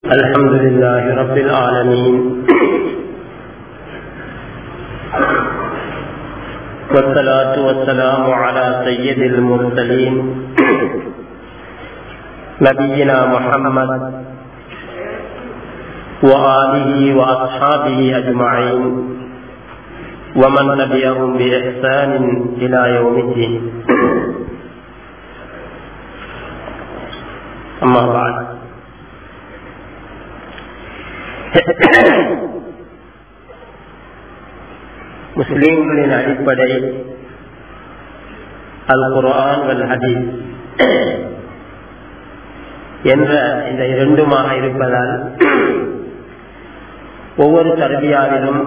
الحمد لله رب العالمين والصلاة والسلام على سيد المرسلين نبينا محمد وآله وأصحابه أجمعين ومن تبعهم بإحسان إلى يوم الدين أما بعد முஸ்லீம்களின் அடிப்படை அல் குர்ஆன் வல் ஹதீஸ் என்ற இந்த இரண்டுமாக இருப்பதால் ஒவ்வொரு தர்பியாவிலும்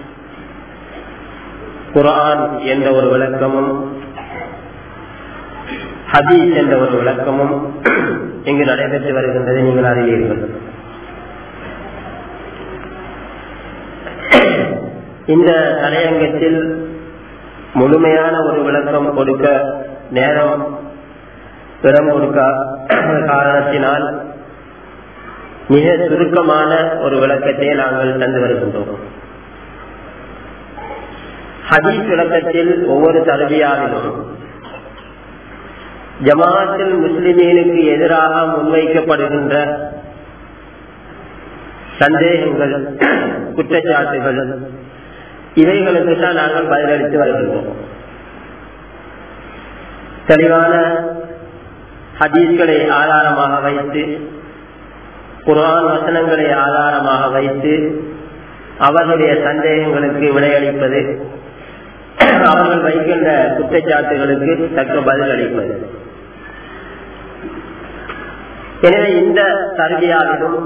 குர்ஆன் என்ற ஒரு விளக்கமும் ஹதீஸ் என்ற ஒரு விளக்கமும் இங்கு நடைபெற்று வருகின்றதை நீங்கள் அறிவீர்கள் இந்த தலையங்கத்தில் முழுமையான ஒரு விளக்கம் கொடுக்க நேரம் இடம் கொடுக்க காரணத்தினால் மிக சுருக்கமான ஒரு விளக்கத்தை நாங்கள் தந்து வருகின்றோம் ஹதீஸ் விளக்கத்தில் ஒவ்வொரு தருவியாவிலும் ஜமாத்தில் முஸ்லிமீனுக்கு எதிராக முன்வைக்கப்படுகின்ற சந்தேகங்கள் குற்றச்சாட்டுகள் இவைகளுக்கு தான் நாங்கள் பதிலளித்து வருகின்றோம் தெளிவான ஹதீஸ்களை ஆதாரமாக வைத்து குரான் வசனங்களை ஆதாரமாக வைத்து அவர்களுடைய சந்தேகங்களுக்கு விடையளிப்பது அவர்கள் வைக்கின்ற குற்றச்சாட்டுகளுக்கு தக்க பதில் அளிப்பது எனவே இந்த தருவியாவிலும்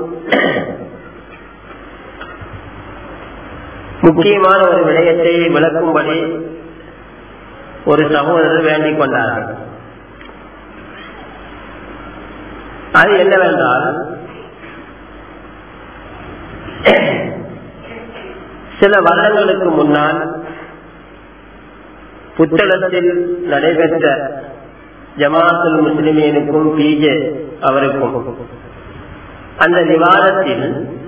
முக்கியமான ஒரு விடயத்தை விளக்கும்படி ஒரு சகோதரர் வேண்டிக் கொண்டார்கள் அது என்னவென்றால் சில வருடங்களுக்கு முன்னால் புத்தளத்தில் நடைபெற்ற ஜமாத்துல் முஸ்லிமீனுக்கும் பிஜே அவருக்கும் அந்த விவாதத்தில்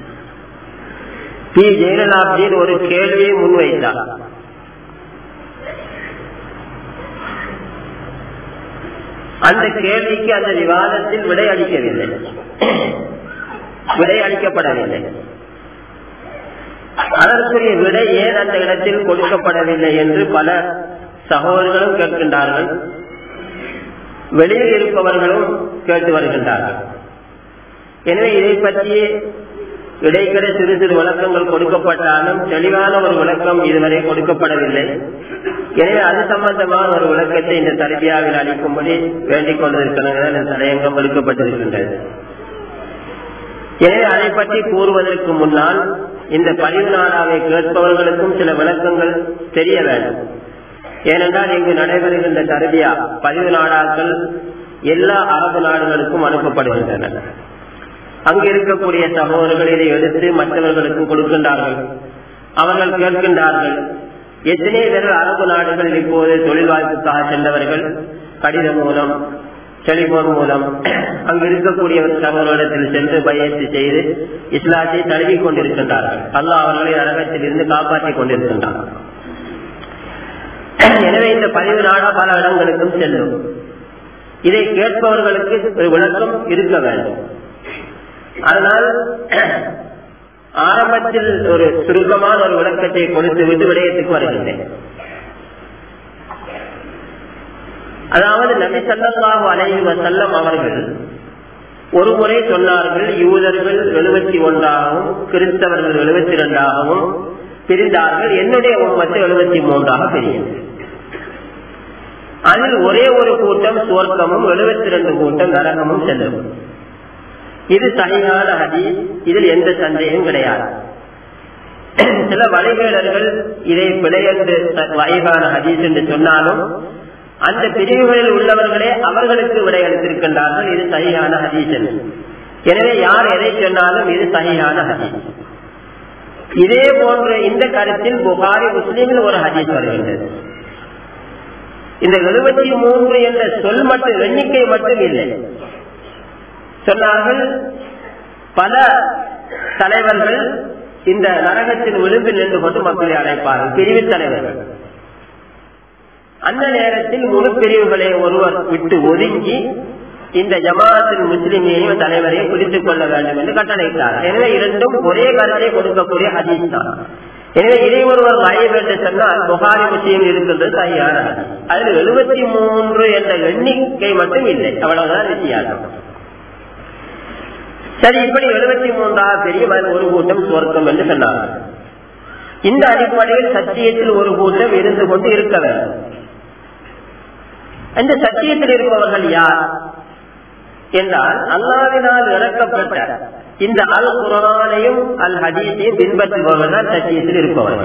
பி ஜெயலலாப்ஜியின் ஒரு கேள்வியை முன்வைத்தார் அந்த கேள்விக்கு அந்த விவாதத்தில் விடை அளிக்கவில்லை விடை அளிக்கப்படவில்லை அதற்குரிய விடை ஏன் அந்த இடத்தில் கொடுக்கப்படவில்லை என்று பல சகோதரர்களும் கேட்கின்றார்கள் வெளியில் இருப்பவர்களும் கேட்டு வருகின்றார்கள் எனவே இதை பற்றி இடைக்கிட சிறு சிறு விளக்கங்கள் கொடுக்கப்பட்டாலும் தெளிவான ஒரு விளக்கம் இதுவரை கொடுக்கப்படவில்லை எனவே அது சம்பந்தமான ஒரு விளக்கத்தை இந்த தரப்பியாவில் அளிக்கும்படி வேண்டிக் கொண்டிருக்கிறது இந்த தலையங்கம் எடுக்கப்பட்டிருக்கின்றது எனவே அதை பற்றி கூறுவதற்கு முன்னால் இந்த பதிவு நாடாவை கேட்பவர்களுக்கும் சில விளக்கங்கள் தெரிய வேண்டும் ஏனென்றால் இங்கு நடைபெறுகின்ற தரபியா பதிவு நாடாக்கள் எல்லா அரபு நாடுகளுக்கும் அனுப்பப்படுகின்றன அங்கு இருக்கக்கூடிய சகோதரர்கள் இதை எடுத்து மற்றவர்களுக்கு கொடுக்கின்றார்கள் அவர்கள் கேட்கின்றார்கள் எத்தனை பேர் அரபு நாடுகள் இப்போது தொழில் வாய்ப்புக்காக சென்றவர்கள் கடிதம் மூலம் டெலிபோன் மூலம் அங்கு இருக்கக்கூடிய சகோதரிடத்தில் சென்று பயத்து செய்து இஸ்லாத்தை தழுவி கொண்டிருக்கின்றார்கள் அல்ல அவர்களை நரகத்தில் இருந்து காப்பாற்றிக் கொண்டிருக்கின்றார்கள் எனவே இந்த பதிவு நாடா பல இடங்களுக்கும் செல்லும் இதை கேட்பவர்களுக்கு ஒரு விளக்கம் இருக்க வேண்டும் அதனால் ஆரம்பத்தில் ஒரு சுருக்கமான ஒரு விளக்கத்தை கொடுத்து விட்டு விடயத்துக்கு வருகின்றேன் அதாவது நபி சல்லாஹு அலைஹி வசல்லம் அவர்கள் ஒரு முறை சொன்னார்கள் யூதர்கள் எழுபத்தி ஒன்றாகவும் கிறிஸ்தவர்கள் எழுபத்தி இரண்டாகவும் பிரிந்தார்கள் என்னுடைய உண்மத்தை எழுபத்தி மூன்றாக பிரியும் அதில் ஒரே ஒரு கூட்டம் சுவர்க்கமும் எழுபத்தி இரண்டு கூட்டம் நரகமும் செல்லும் இது சரியான ஹதி இதில் எந்த சந்தேகம் கிடையாது சில வழிகேடர்கள் இதை பிழையென்று வயதான ஹதீஸ் என்று சொன்னாலும் அந்த பிரிவுகளில் உள்ளவர்களே அவர்களுக்கு விடையளித்திருக்கின்றார்கள் இது சரியான ஹதீஸ் என்று எனவே யார் எதை சொன்னாலும் இது சரியான ஹதீஸ் இதே போன்ற இந்த கருத்தில் புகாரி முஸ்லீமில் ஒரு ஹதீஸ் வருகின்றது இந்த எழுபத்தி மூன்று என்ற சொல் மட்டும் எண்ணிக்கை மட்டும் இல்லை சொன்னார்கள் பல தலைவர்கள் இந்த நரகத்தின் விளிம்பில் நின்று கொண்டு மக்களை அழைப்பார்கள் பிரிவு தலைவர்கள் அந்த நேரத்தில் முழு பிரிவுகளை ஒருவர் விட்டு ஒதுங்கி இந்த ஜமாத்தின் முஸ்லிமையும் தலைவரையும் பிடித்துக் கொள்ள வேண்டும் என்று கட்டளையிட்டார் எனவே இரண்டும் ஒரே கருத்தை கொடுக்கக்கூடிய ஹதீஸ் தான் எனவே இதை ஒருவர் வரைய வேண்டும் சொன்னால் புகாரி முஸ்லீம் இருக்கின்றது சரியான அதில் எழுபத்தி மூன்று என்ற எண்ணிக்கை மட்டும் இல்லை அவ்வளவுதான் வித்தியாசம் சரி இப்படி எழுபத்தி மூன்றாவது பெரிய ஒரு கூட்டம் சுவர்க்கம் என்று சொன்னார்கள் இந்த அடிப்படையில் சத்தியத்தில் ஒரு கூட்டம் இருந்து கொண்டு இருக்க வேண்டும் அந்த சத்தியத்தில் இருப்பவர்கள் யார் என்றால் அல்லாவினால் இறக்கப்பட்ட இந்த அல் குரானையும் அல் ஹதீஸையும் பின்பற்றுபவர்கள் தான் சத்தியத்தில் இருப்பவர்கள்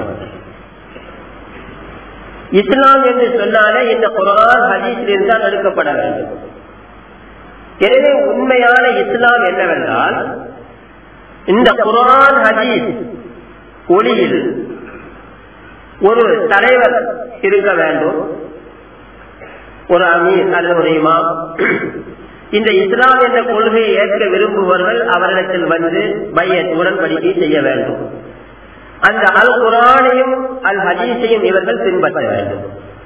இஸ்லாம் என்று சொன்னாலே இந்த குரான் ஹதீஸில் இருந்தால் எடுக்கப்பட வேண்டும் எனவே உண்மையான இஸ்லாம் என்னவென்றால் இந்த குரான் ஹதீஸ் ஒளியில் ஒரு தலைவர் இருக்க வேண்டும் ஒரு அமீர் அல்லது ஒரு இமாம் இந்த இஸ்லாம் என்ற கொள்கையை ஏற்க விரும்புபவர்கள் அவரிடத்தில் வந்து பையத் உடன்படிக்கை செய்ய வேண்டும் அந்த அல் குரானையும் அல் ஹதீஸையும் இவர்கள் பின்பற்ற வேண்டும்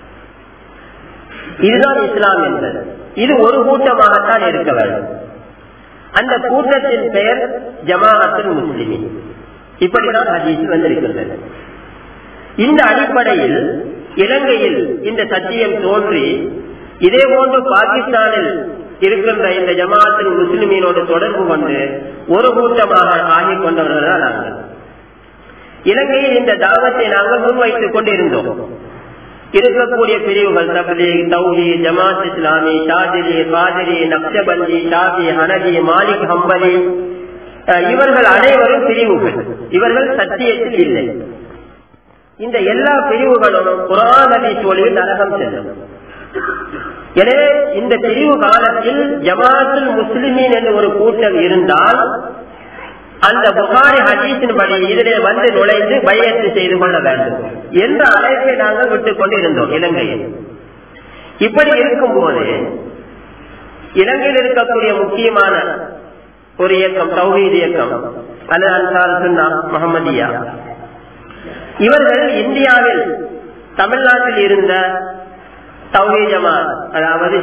இதுதான் இஸ்லாம் என்பது இது ஒரு கூட்டமாகத்தான் இருக்க வேண்டும் அந்த கூட்டத்தின் பெயர் ஜமாஅத்துல் முஸ்லிமின் இப்படிதான் ஹதீஸ் வந்திருக்கின்றது இந்த அடிப்படையில் இலங்கையில் இந்த சத்தியம் தோன்றி இதே போன்று பாகிஸ்தானில் இருக்கின்ற இந்த ஜமாத்தின் முஸ்லிமீனோடு தொடர்பு கொண்டு ஒரு கூட்டமாக ஆகிக் கொண்டவர்கள் தான் நாங்கள் இலங்கையில் இந்த தாவத்தை நாங்கள் முன்வைத்துக் கொண்டிருந்தோம் இருக்கக்கூடிய பிரிவுகள் தப்லி தௌஹி ஜமாத் இஸ்லாமி ஷாதிரி காதிரி நக்ஷபந்தி ஷாதி ஹனதி மாலிக் ஹம்பலி இவர்கள் அனைவரும் பிரிவுகள் இவர்கள் சத்தியத்தில் இல்லை இந்த எல்லா பிரிவுகளும் குரான் ஹதீஸ் ஒளியில் நரகம் செல்லும் எனவே இந்த பிரிவு காலத்தில் ஜமாத்துல் முஸ்லிமீன் என்று ஒரு கூட்டம் இருந்தால் அந்த புகாரி ஹதீஸின் படி இதிலே வந்து நுழைந்து பயத்து செய்து கொள்ள வேண்டும் என்ற அழைப்பை நாங்கள் விட்டுக் கொண்டு இருந்தோம் இலங்கையில் இப்படி இருக்கும்போது இலங்கையில் இருக்கக்கூடிய முக்கியமான ஒரு இயக்கம் தௌஹீத் இயக்கம் அல்லது அன்சார் சுன்னா முகமதியா இவர்கள் இந்தியாவில் தமிழ்நாட்டில் இருந்த தௌஹீத் ஜமாத் அதாவது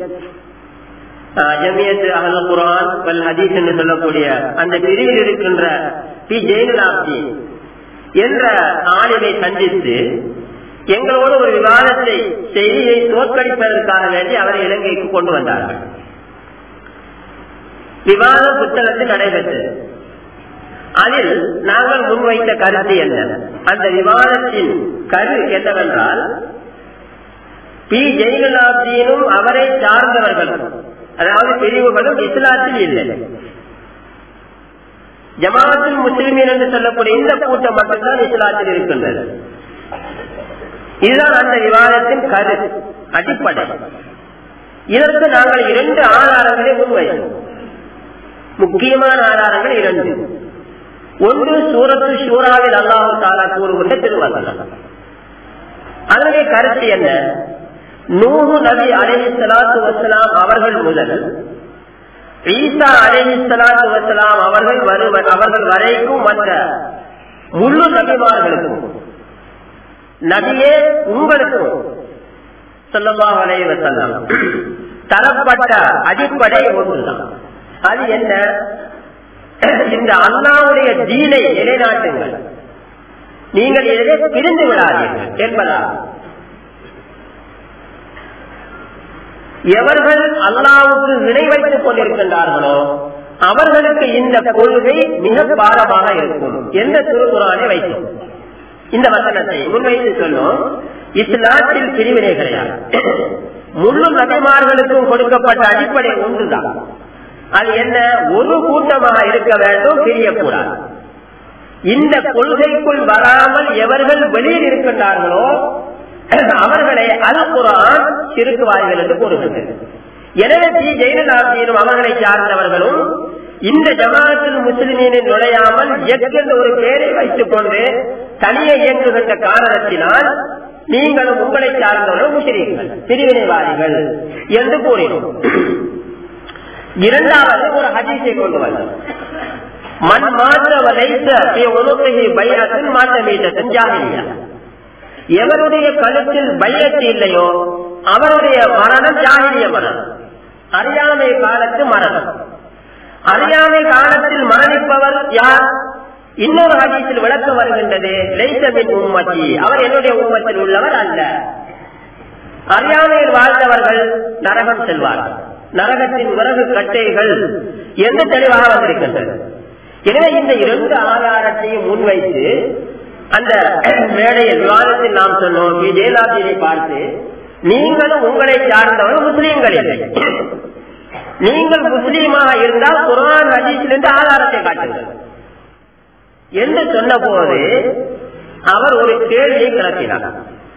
ஜமியத் அகல் குரான் வல் ஹதீஸ் என்று சொல்லக்கூடிய அந்த பிரிவில் இருக்கின்ற பி ஜெயலலாப்தி என்ற ஆளினை சந்தித்து எங்களோடு ஒரு விவாதத்தை செய்தியை தோற்கடிப்பதற்காக வேண்டி அவரை இலங்கைக்கு கொண்டு வந்தார்கள் விவாத புத்தகத்தில் நடைபெற்றது அதில் நாங்கள் முன்வைத்த கருத்து என்ன அந்த விவாதத்தின் கரு என்னவென்றால் பி ஜெயலலாப்தியினும் அவரை சார்ந்தவர்களும் அதாவது பிரிவுகளும் இஸ்லாத்தில் இல்லை ஜமாத்தில் முஸ்லிமீன் என்று சொல்லக்கூடிய இந்த கூட்டம் மட்டும்தான் இஸ்லாத்தில் இருக்கின்றது இதுதான் அந்த விவாதத்தின் கரு அடிப்படை இதற்கு நாங்கள் இரண்டு ஆதாரங்களை முன்வைத்தோம் முக்கியமான ஆதாரங்கள் இரண்டு ஒன்று சூரத்து சூறாவில் அல்லாஹு தாலா கூறுகின்ற திருவள்ளம் அதனுடைய கருத்து என்ன நூறு நபி அலஹி சலாத்து வசலாம் அவர்கள் முதல் ஈசா அலஹி சலாத்து வசலாம் அவர்கள் வருவர் அவர்கள் வரைக்கும் மற்ற முழு நபிமார்களுக்கும் நபியே உங்களுக்கும் சொல்லமா வரைய வசல்லாம் தரப்பட்ட அடிப்படை ஒன்றுதான் அது என்ன இந்த அண்ணாவுடைய தீனை நிலைநாட்டுங்கள் நீங்கள் இதை பிரிந்து விடாதீர்கள் என்பதா எவர்கள் அல்லாவுக்கு இணை வைத்துக் கொண்டிருக்கின்றார்களோ அவர்களுக்கு இந்த கொள்கை மிக பாரமாக இருக்கும் எந்த திருக்குறானை வைக்கும் இந்த வசனத்தை முன்வைத்து சொல்லும் இஸ்லாத்தில் பிரிவினை கிடையாது முழு நபிமார்களுக்கும் கொடுக்கப்பட்ட அடிப்படை ஒன்றுதான் அது என்ன ஒரு கூட்டமாக இருக்க வேண்டும் பிரியக்கூடாது இந்த கொள்கைக்குள் வராமல் எவர்கள் வெளியில் இருக்கின்றார்களோ அவர்களை அல் குரான் சிறுக்குவார்கள் என்று கூறுகின்றது எனவே ஸ்ரீ ஜெயலலிதாவியும் அவர்களை சார்ந்தவர்களும் இந்த ஜமாத்தில் முஸ்லிமீனில் நுழையாமல் என்ற ஒரு பெயரை வைத்துக் கொண்டு தனியே இயங்குகின்ற காரணத்தினால் நீங்களும் உங்களை சார்ந்தவர்கள் முஸ்லீம்கள் பிரிவினைவாதிகள் என்று கூறினோம் இரண்டாவது ஒரு ஹதீஸை கொண்டு வந்தோம் மண் மாற்ற லைச உணவுகை பையத்தின் மாற்ற மீட்டத்தின் ஜாகிரியா எவருடைய கழுத்தில் பையத்து இல்லையோ அவருடைய மரணம் ஜாகிரிய மரணம் அறியாமை காலத்து மரணம் அறியாமை காலத்தில் மரணிப்பவர் யார் இன்னொரு ஹதீஸில் விளக்க வருகின்றது லைசமின் உம்மத்தி அவர் என்னுடைய உம்மத்தில் உள்ளவர் அல்ல அறியாமையில் வாழ்ந்தவர்கள் நரகம் செல்வார்கள் நரகத்தின் விறகு கட்டைகள் என்று தெளிவாக வந்திருக்கின்றது எனவே இந்த இரண்டு ஆதாரத்தையும் முன்வைத்து அந்த மேடையில் விவாதத்தில் நாம் சொன்னோம் விஜயலாபியை பார்த்து நீங்களும் உங்களை சார்ந்தவர் முஸ்லீம்கள் இல்லை நீங்கள் முஸ்லீமாக இருந்தால் குரான் ஹதீஸிலிருந்து ஆதாரத்தை காட்டுங்கள் என்று சொன்ன போது அவர் ஒரு கேள்வியை கிளப்பினார்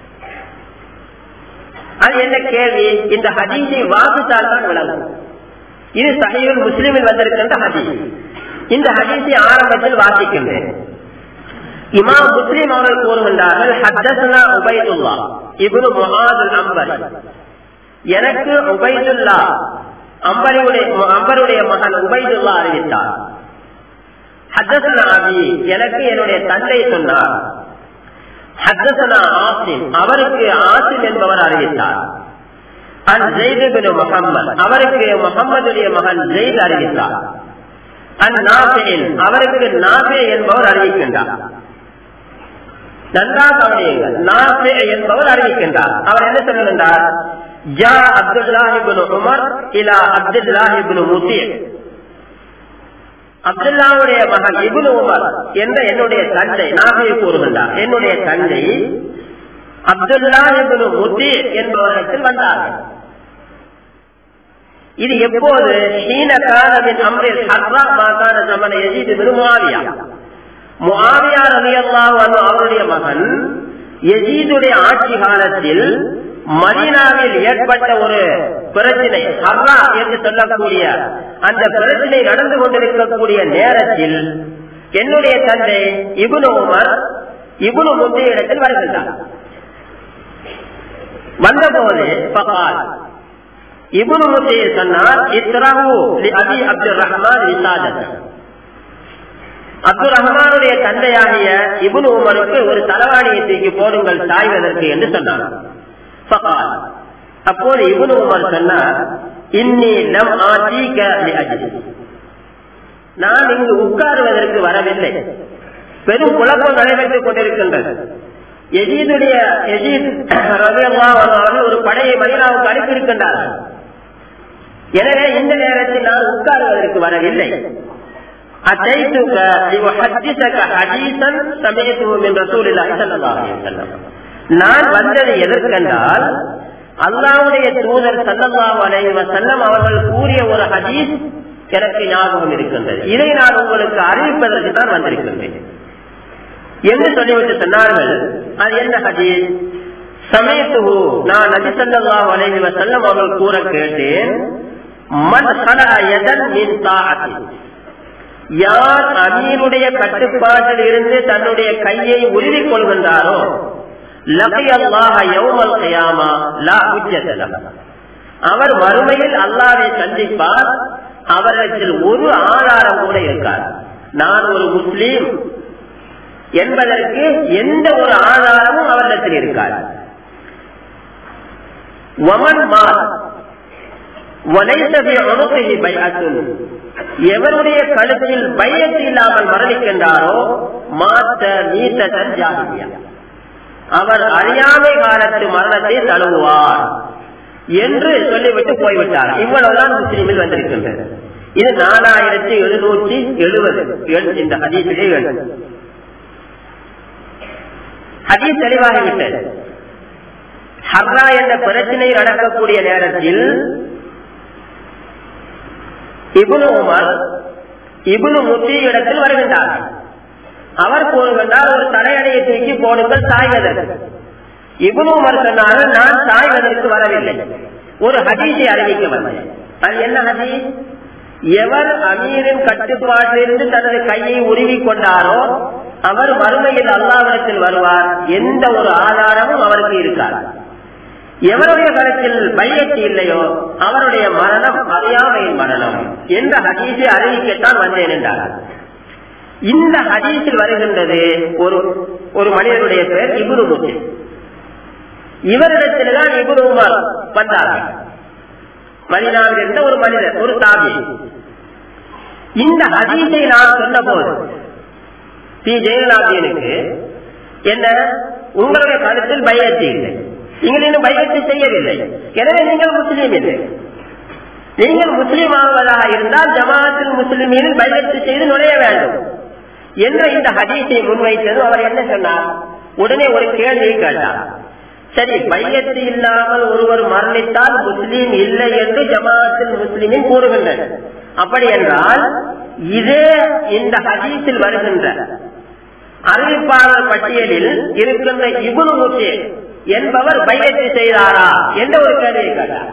அது என்ன கேள்வி இந்த ஹதீஸை வாசித்தால் தான் விளங்கும் இது சஹீல் முஸ்லிமில் வந்திருக்கின்ற ஹதீஸ் இந்த ஹதீஸை ஆரம்பத்தில் வாசிக்கின்றேன் இமாம் முஸ்லிம் அவர்கள் கூறுகின்றார்கள் ஹத்தசனா உபைதுல்லா இப்னு முஹாதுல் அம்பர் எனக்கு உபைதுல்லா அம்பருடைய அம்பருடைய மகன் உபைதுல்லா அறிவித்தார் ஹத்தசனா அபி எனக்கு என்னுடைய தந்தை சொன்னார் ஹத்தசனா ஆசிம் அவருக்கு ஆசிம் என்பவர் அறிவித்தார் அன் ஜெயிது முகம்மது அவருக்கு முகம்மதுடைய மகன் ஜெயித் அறிவித்தார் அன் நாபேன் அவருக்கு நாபே என்பவர் அறிவிக்கின்றார் நன்றாக கவனியுங்கள் நாபே என்பவர் அறிவிக்கின்றார் அவர் என்ன சொல்லுகின்றார் ஜா அப்துல்லாஹிபின் உமர் இலா அப்துல்லாஹிபின் முசீர் அப்துல்லாவுடைய மகன் இபுல் உமர் என்ற என்னுடைய தந்தை நாகை கூறுகின்றார் என்னுடைய தந்தை அப்துல்லா இபுல் முசீர் என்பவரிடத்தில் வந்தார்கள் இது எப்போது ஹீன காலமின் அம்ரில் ஹர்ரா மாகாண சமன எஜிது முஆவியா முஆவியா ரலியல்லாஹு அன்ஹு அவருடைய மகன் எஜீதுடைய ஆட்சி காலத்தில் மதீனாவில் ஏற்பட்ட ஒரு பிரச்சனை ஹர்ரா என்று சொல்லக்கூடிய அந்த பிரச்சனை நடந்து கொண்டிருக்கக்கூடிய நேரத்தில் என்னுடைய தந்தை இபுனு உமர் இபுனு முந்தைய இடத்தில் வருகின்றார் வந்தபோது பகால் இபுனு முந்தைய சொன்னார் இத்ரஹு லி அபி அப்துல் ரஹ்மான் விசாதத் அப்துல் ரஹ்மானுடைய தந்தையாகிய இபுனு உமருக்கு ஒரு தலவாணியை தூக்கி போடுங்கள் சாய்வதற்கு என்று சொன்னார் பகால் அப்போது இபுனு உமர் சொன்னார் இன்னி லம் ஆஜீக லி அஜி நான் இங்கு உட்காருவதற்கு வரவில்லை பெரும் குழப்பம் நடைபெற்றுக் கொண்டிருக்கின்றது எஜீதுடைய எஜீத் ரவியல்லாவது ஒரு படையை மதினாவுக்கு அனுப்பியிருக்கின்றார்கள் எனவே இந்த நேரத்தில் நான் உட்காருவதற்கு வரவில்லை أتيتك لأحدثك حديثا سمعته من رسول الله صلى الله عليه وسلم நான் வந்தது எதற்கென்றால் அல்லாவுடைய தூதர் சல்லல்லாஹு அலைஹி வஸல்லம் அவர்கள் கூறிய ஒரு ஹதீஸ் எனக்கு ஞாபகம் இருக்கின்றது இதை நான் உங்களுக்கு அறிவிப்பதற்கு தான் வந்திருக்கின்றேன் என்று சொல்லிவிட்டு சொன்னார்கள் அது என்ன ஹதீஸ் சமயத்துகு நான் நபி சல்லல்லாஹு அலைஹி வஸல்லம் அவர்கள் கூற கேட்டேன் மன் சலா யதன் மின் தாஅத்தி யார் அமீருடைய கட்டுப்பாட்டில் இருந்து தன்னுடைய கையை உருவிக் கொள்கின்றாரோ அவர் மறுமையில் அல்லாவை சந்திப்பார் அவரிடத்தில் ஒரு ஆதாரம் கூட இருக்கார் நான் ஒரு முஸ்லீம் என்பதற்கு எந்த ஒரு ஆதாரமும் அவரிடத்தில் இருக்காது ஒமன் மார் எவருடைய கழுத்தில் பயத்து இல்லாமல் மரணிக்கின்றாரோ மாத்த நீத்த ஜாகியா அவர் அறியாமை காலத்து மரணத்தை தழுவுவார் என்று சொல்லிவிட்டு போய்விட்டார் இவ்வளவுதான் முஸ்லீமில் வந்திருக்கின்றது இது நாலாயிரத்தி எழுநூற்றி எழுபது இந்த ஹதீஸிலே எழுது ஹதீஸ் தெளிவாகிவிட்டது ஹர்ரா என்ற பிரச்சனை நடக்கக்கூடிய நேரத்தில் இபுனு உமர் இபுனு முத்தி இடத்தில் வருகின்றார் அவர் கூறுகின்றார் ஒரு தலையணையை தூக்கி போடுங்கள் சாய்வதற்கு இபுனு உமர் சொன்னார்கள் நான் சாய்வதற்கு வரவில்லை ஒரு ஹதீஸை அறிவிக்க வந்தேன் அது என்ன ஹதீஸ் எவர் அமீரின் கட்டுப்பாட்டிலிருந்து தனது கையை உருவி கொண்டாரோ அவர் மறுமையில் அல்லாவிடத்தில் வருவார் எந்த ஒரு ஆதாரமும் அவருக்கு இருக்காது எவருடைய கருத்தில் பையத்து இல்லையோ அவருடைய மரணம் அறியாமையின் மரணம் என்ற ஹதீஸை அறிவிக்கத்தான் வந்தேன் என்றார் இந்த ஹதீஸில் வருகின்றது ஒரு ஒரு மனிதனுடைய பெயர் இபுரு முஸ்லிம் இவரிடத்தில்தான் இபுரு உமர் வந்தார்கள் மதினாவில் இருந்த ஒரு மனிதர் ஒரு தாபி இந்த ஹதீஸை நான் சொன்ன போது பி ஜெயலலாபியனுக்கு என்ன உங்களுடைய கருத்தில் பயத்தி இல்லை நீங்கள் இன்னும் பயத்தை செய்யவில்லை எனவே நீங்கள் முஸ்லீம் இல்லை நீங்கள் முஸ்லீம் ஆகுவதாக இருந்தால் ஜமாத்தில் முஸ்லிமீனில் பயத்தை செய்து நுழைய வேண்டும் என்ற இந்த ஹதீஸை முன்வைத்தது அவர் என்ன சொன்னார் உடனே ஒரு கேள்வியை கேட்டார் சரி பையத்து இல்லாமல் ஒருவர் மரணித்தால் முஸ்லீம் இல்லை என்று ஜமாத்தில் முஸ்லிமின் கூறுகின்றனர் அப்படி என்றால் இதே இந்த ஹதீஸில் வருகின்ற அறிவிப்பாளர் பட்டியலில் இருக்கின்ற இபுனு முசே என்பவர் பையத்து செய்தாரா என்ற ஒரு கேள்வியை கேட்டார்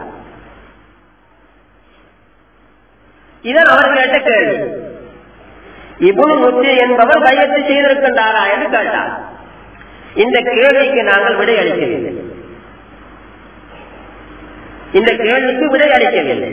இதன் அவர் கேட்ட கேள்வி இபுனு முசே என்பவர் பையத்து செய்திருக்கின்றாரா என்று கேட்டார் இந்த கேள்விக்கு நாங்கள் விடை அளிக்கவில்லை இந்த கேள்விக்கு விடை அளிக்கவில்லை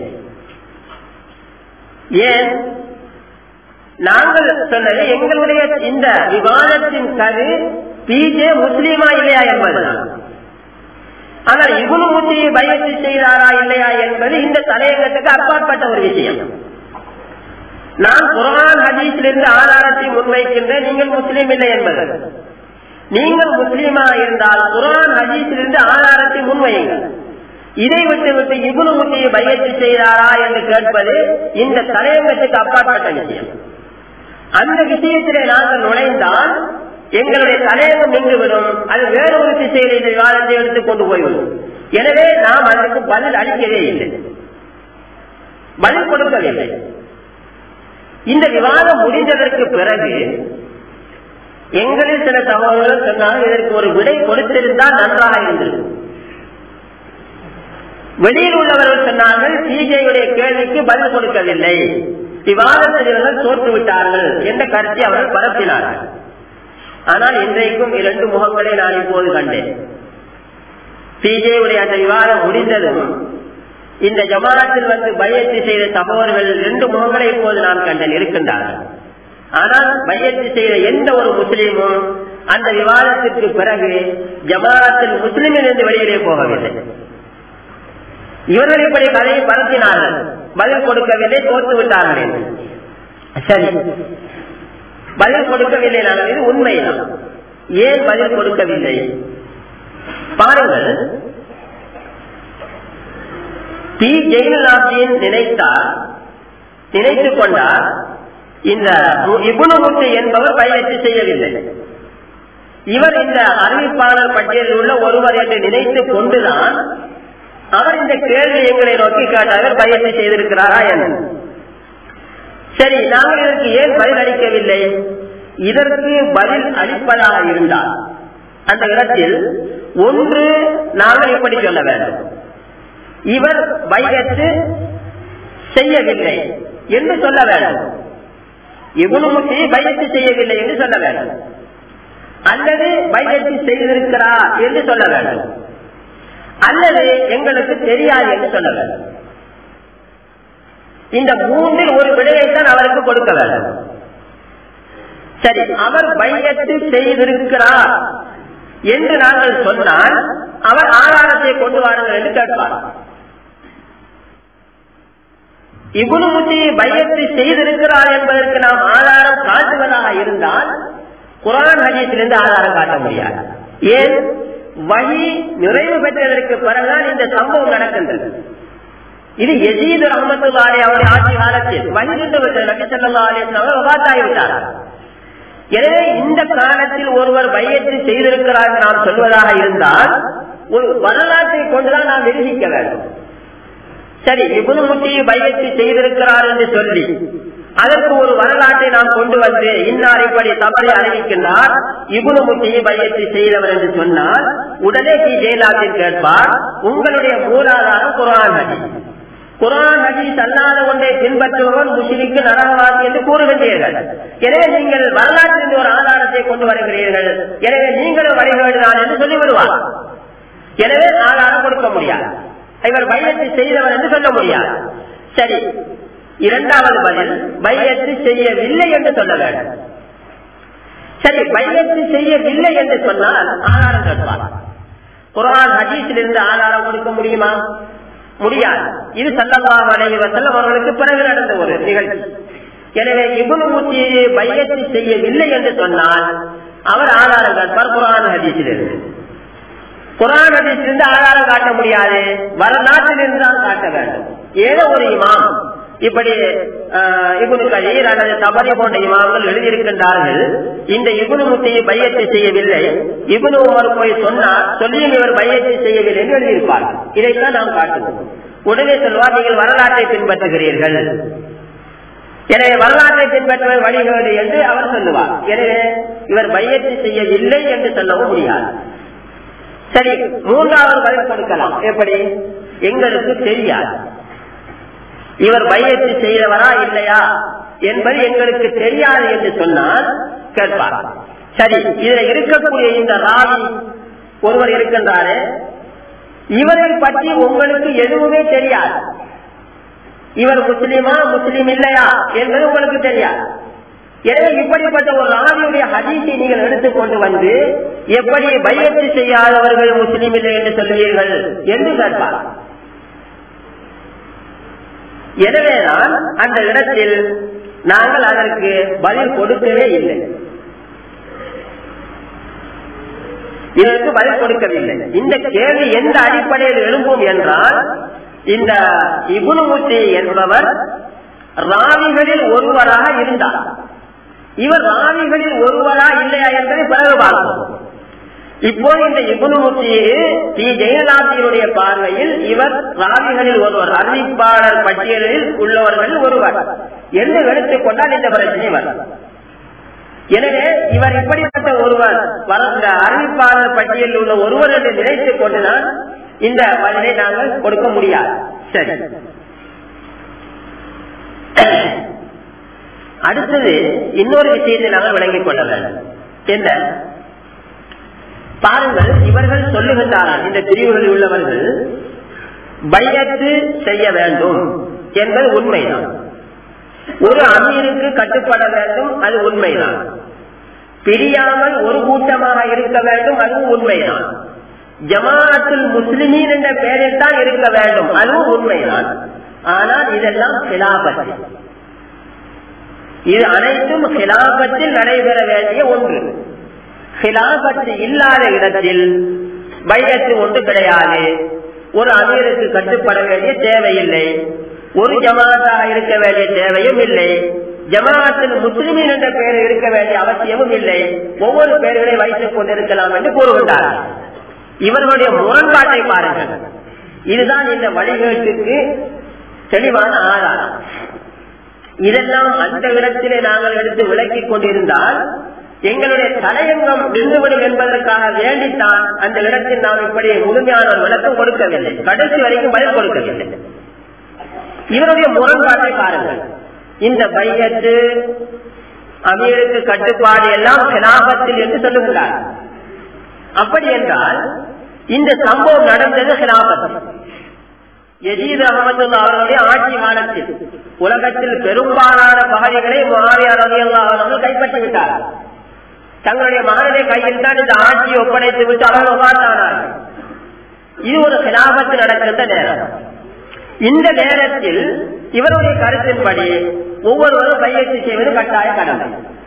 ஏன் நாங்கள் சொன்னது எங்களுடைய இந்த விவாதத்தின் கரு பிஜே முஸ்லீமா இல்லையா என்பதுதான் ஆனால் இகுனு மூச்சியை பயத்து செய்தாரா இல்லையா என்பது இந்த தலையங்கத்துக்கு அப்பாற்பட்ட ஒரு விஷயம் நான் குரான் ஹதீஸிலிருந்து ஆதாரத்தை முன்வைக்கின்ற நீங்கள் முஸ்லீம் இல்லை என்பது நீங்கள் முஸ்லீமா இருந்தால் குரான் ஹதீஸிலிருந்து ஆதாரத்தை முன்வையுங்கள் இதை விட்டு விட்டு இகுனு முத்தியை பயத்து செய்தாரா என்று கேட்பது இந்த தலையங்கத்துக்கு அப்பாற்பட்ட விஷயம் அந்த விஷயத்திலே நாங்கள் நுழைந்தால் எங்களுடைய தலையங்கம் நின்றுவிடும் அது வேறொரு திசையில் இந்த விவாதத்தை எடுத்துக் கொண்டு போய்விடும் எனவே நாம் அதற்கு பதில் அளிக்கவே இல்லை பதில் கொடுக்கவில்லை இந்த விவாதம் முடிந்ததற்கு பிறகு எங்களில் சில சகோதரர்கள் சொன்னாலும் இதற்கு ஒரு விடை கொடுத்திருந்தால் நன்றாக இருந்தது வெளியில் உள்ளவர்கள் சொன்னார்கள் சிஜேயுடைய கேள்விக்கு பதில் கொடுக்கவில்லை விவாதத்தில் இவர்கள் தோற்று விட்டார்கள் என்ற கருத்தை அவர்கள் பரப்பினார்கள் ஆனால் இன்றைக்கும் இரண்டு முகங்களை நான் இப்போது கண்டேன் பிஜேயுடைய அந்த விவாதம் முடிந்ததும் இந்த ஜமானத்தில் வந்து பயத்தி செய்த சகோதரர்கள் ரெண்டு முகங்களை இப்போது நான் கண்டேன் இருக்கின்றார்கள் ஆனால் பயத்தி செய்த எந்த ஒரு முஸ்லீமும் அந்த விவாதத்திற்கு பிறகு ஜமானத்தில் முஸ்லிமில் இருந்து வெளியிலே போகவில்லை இவர்கள் இப்படி கதையை பரப்பினார்கள் பதில் கொடுக்கவில்லை தோற்று விட்டார்கள் என்று சரி பதில் கொடுக்கவில்லை நாங்கள் இது உண்மைதான் ஏன் பதில் கொடுக்கவில்லை பாருங்கள் பி ஜெயலலாபியின் நினைத்தார் நினைத்துக் கொண்டார் இந்த இபுனமுத்து என்பவர் பயிற்சி செய்யவில்லை இவர் இந்த அறிவிப்பாளர் பட்டியலில் உள்ள ஒருவர் என்று நினைத்துக் கொண்டுதான் அவர் இந்த கேள்வி எங்களை நோக்கி காட்டாக பயிற்சி செய்திருக்கிறாரா என்ன சரி நாங்கள் இதற்கு ஏன் பதில் அளிக்கவில்லை இதற்கு பதில் அளிப்பதாக இருந்தால் அந்த இடத்தில் ஒன்று நாங்கள் இப்படி சொல்ல வேண்டும் இவர் வைகத்து செய்யவில்லை என்று சொல்ல வேண்டும் இவனுமுத்தி பையத்து செய்யவில்லை என்று சொல்ல வேண்டும் அல்லது பையத்து செய்திருக்கிறார் என்று சொல்ல வேண்டும் அல்லது எங்களுக்கு தெரியாது என்று சொல்ல வேண்டும் இந்த மூன்றில் ஒரு விடையைத்தான் அவருக்கு கொடுக்க வேண்டும் சரி அவர் பையத்து செய்திருக்கிறார் என்று நாங்கள் சொன்னால் அவர் ஆதாரத்தை கொண்டு வாருங்கள் என்று கேட்பார் இகுனுமுத்தி பையத்தை செய்திருக்கிறார் என்பதற்கு நாம் ஆதாரம் காட்டுவதாக இருந்தால் குரான் ஹஜீஸிலிருந்து ஆதாரம் காட்ட முடியாது ஏன் வழி நிறைவு பெற்றதற்கு பிறகுதான் இந்த சம்பவம் நடக்கின்றது இது எஜீது ரஹமத்துல்லாலே அவருடைய ஆட்சி காலத்தில் வகிர்ந்து விட்டது நபி சொல்லா அலிஸ்லாம் விவாத்தாகிவிட்டார் எனவே இந்த காலத்தில் ஒருவர் பையத்தை செய்திருக்கிறார் நாம் சொல்வதாக இருந்தால் ஒரு வரலாற்றை கொண்டுதான் நாம் நிரூபிக்க வேண்டும் சரி இபுனுமுட்டி பையத்தை செய்திருக்கிறார் என்று சொல்லி அதற்கு ஒரு வரலாற்றை நாம் கொண்டு வந்து இன்னார் இப்படி தவறை அறிவிக்கின்றார் இபுனுமுட்டியை பையத்தை செய்தவர் என்று சொன்னால் உடனே டி ஜெயலலிதா கேட்பார் உங்களுடைய மூலாதாரம் குரான் ஹதி குரான் ஹதீஸ் அல்லாத ஒன்றை பின்பற்றுபவன் முஷிரிக்கு நரகவாதி என்று கூறுகின்றீர்கள் எனவே நீங்கள் வரலாற்றில் ஒரு ஆதாரத்தை கொண்டு வருகிறீர்கள் எனவே நீங்களும் வழிகேடுதான் என்று சொல்லிவிடுவார் எனவே ஆதாரம் கொடுக்க முடியாது இவர் பையத்தை செய்தவர் என்று சொல்ல முடியாது சரி இரண்டாவது பதில் பையத்தை செய்யவில்லை என்று சொல்ல வேண்டும் சரி பையத்து செய்யவில்லை என்று சொன்னால் ஆதாரம் கேட்பார் குரான் ஹதீஸில் இருந்து ஆதாரம் கொடுக்க முடியுமா முடியாது இது சல்லல்லா அலைஹி வஸல்லம் அவர்களுக்கு பிறகு நடந்த ஒரு நிகழ்ச்சி எனவே இபுனு முத்தி பையத்து செய்யவில்லை என்று சொன்னால் அவர் ஆதாரம் கேட்பார் குரான் ஹதீஸில் இருந்து குரான் ஹதீஸிலிருந்து ஆதாரம் காட்ட முடியாது வரலாற்றிலிருந்து தான் காட்ட வேண்டும் ஏதோ ஒரு இமாம் இப்படி இபுனு கலீர் அல்லது தபரி போன்ற இமாம்கள் எழுதியிருக்கின்றார்கள் இந்த இபுனு முத்தியை பையத்தை செய்யவில்லை இபுனு உமர் போய் சொன்னார் சொல்லியும் இவர் பையத்தை செய்யவில்லை என்று எழுதியிருப்பார்கள் இதைத்தான் நாம் காட்டுவோம் உடனே சொல்வார் நீங்கள் வரலாற்றை பின்பற்றுகிறீர்கள் எனவே வரலாற்றை பின்பற்றுவது வழிகேடு என்று அவர் சொல்லுவார் எனவே இவர் பையத்தை செய்யவில்லை என்று சொல்லவும் முடியாது சரி மூன்றாவது பதில் கொடுக்கலாம் எப்படி எங்களுக்கு தெரியாது இவர் பையத்து செய்தவரா இல்லையா என்பது எங்களுக்கு தெரியாது என்று சொன்னால் கேட்பார் சரி இதுல இருக்கக்கூடிய இந்த ராவி ஒருவர் இருக்கின்றாரு இவரை பற்றி உங்களுக்கு எதுவுமே தெரியாது இவர் முஸ்லிமா முஸ்லிம் இல்லையா என்பது உங்களுக்கு தெரியாது எனவே இப்படிப்பட்ட ஒரு ராவியுடைய ஹதீஸை நீங்கள் எடுத்துக்கொண்டு வந்து எப்படி பையத்து செய்யாதவர்கள் முஸ்லிம் இல்லை என்று சொல்லுவீர்கள் என்று கேட்பார் எனவேதான் அந்த இடத்தில் நாங்கள் அதற்கு பதில் கொடுக்கவே இல்லை இதற்கு பதில் கொடுக்கவில்லை இந்த கேள்வி எந்த அடிப்படையில் எழும்பும் என்றால் இந்த இபுனுமுத்தி என்பவர் ராவிகளில் ஒருவராக இருந்தார் இவர் ராவிகளில் ஒருவரா இல்லையா என்பதை பிறகு பார்ப்போம் இப்போது இந்த இபுனுமுத்தி ஸ்ரீ ஜெயலலிதாவுடைய பார்வையில் இவர் ராவிகளில் ஒருவர் அறிவிப்பாளர் பட்டியலில் உள்ளவர்கள் ஒருவர் என்று எடுத்துக் கொண்டால் இந்த பிரச்சனை வரும் எனவே இவர் இப்படிப்பட்ட ஒருவர் வளர்ந்த அறிவிப்பாளர் பட்டியலில் உள்ள ஒருவர் என்று நினைத்துக் கொண்டுதான் இந்த பதிலை நாங்கள் கொடுக்க முடியாது சரி அடுத்தது இன்னொரு விஷயத்தை நாங்கள் விளங்கிக் கொள்ள வேண்டும் என்ன பாருங்கள் இவர்கள் சொல்லுகின்றார்கள் இந்த பிரிவுகளில் உள்ளவர்கள் பையத்து செய்ய வேண்டும் என்பது உண்மைதான் ஒரு அமீருக்கு கட்டுப்பட வேண்டும் அது உண்மைதான் பிரியாமல் ஒரு கூட்டமாக இருக்க வேண்டும் அதுவும் உண்மைதான் ஜமாஅத்துல் முஸ்லிமீன் என்ற பெயரில் தான் இருக்க வேண்டும் அதுவும் உண்மைதான் ஆனால் இதெல்லாம் கிலாபத்தில் இது அனைத்தும் கிலாபத்தில் நடைபெற வேண்டிய ஒன்று கிலாபத்து இல்லாத இடத்தில் பையத்து ஒன்று கிடையாது ஒரு அமீருக்கு கட்டுப்பட வேண்டிய தேவையில்லை ஒரு ஜமாத்தாக இருக்க வேண்டிய தேவையும் இல்லை ஜமாத்தில் முஸ்லிமின் என்ற பெயர் இருக்க வேண்டிய அவசியமும் இல்லை ஒவ்வொரு பெயர்களை வைத்துக் கொண்டிருக்கலாம் என்று கூறுகின்றார்கள் இவர்களுடைய முரண்பாட்டை பாருங்கள் இதுதான் இந்த வழிகேட்டுக்கு தெளிவான ஆதாரம் இதெல்லாம் அந்த இடத்திலே நாங்கள் எடுத்து விளக்கிக் கொண்டிருந்தால் எங்களுடைய தலையங்கம் நின்றுவிடும் என்பதற்காக வேண்டித்தான் அந்த இடத்தில் நாம் இப்படி முழுமையான ஒரு விளக்கம் கொடுக்கவில்லை கடைசி வரைக்கும் பதில் கொடுக்கவில்லை இவருடைய முரண்பாட்டை பாருங்கள் இந்த பையத்து அமீருக்கு கட்டுப்பாடு எல்லாம் கிலாபத்தில் என்று சொல்லுகிறார் அப்படி என்றால் இந்த சம்பவம் நடந்தது கிலாபத்தில் எஜீத் அகமது அவர்களுடைய ஆட்சி காலத்தில் உலகத்தில் பெரும்பாலான பகுதிகளை மாறியார் அவர்கள் கைப்பற்றி விட்டார்கள் தங்களுடைய மகனுடைய கையில் தான் இந்த ஆட்சியை ஒப்படைத்து விட்டு அவர்கள் உபாத்தானார்கள் இது ஒரு கிலாபத்து நடக்கின்ற நேரம் இந்த நேரத்தில் இவருடைய கருத்தின்படி ஒவ்வொருவரும் பையத்து செய்வது கட்டாய கடமை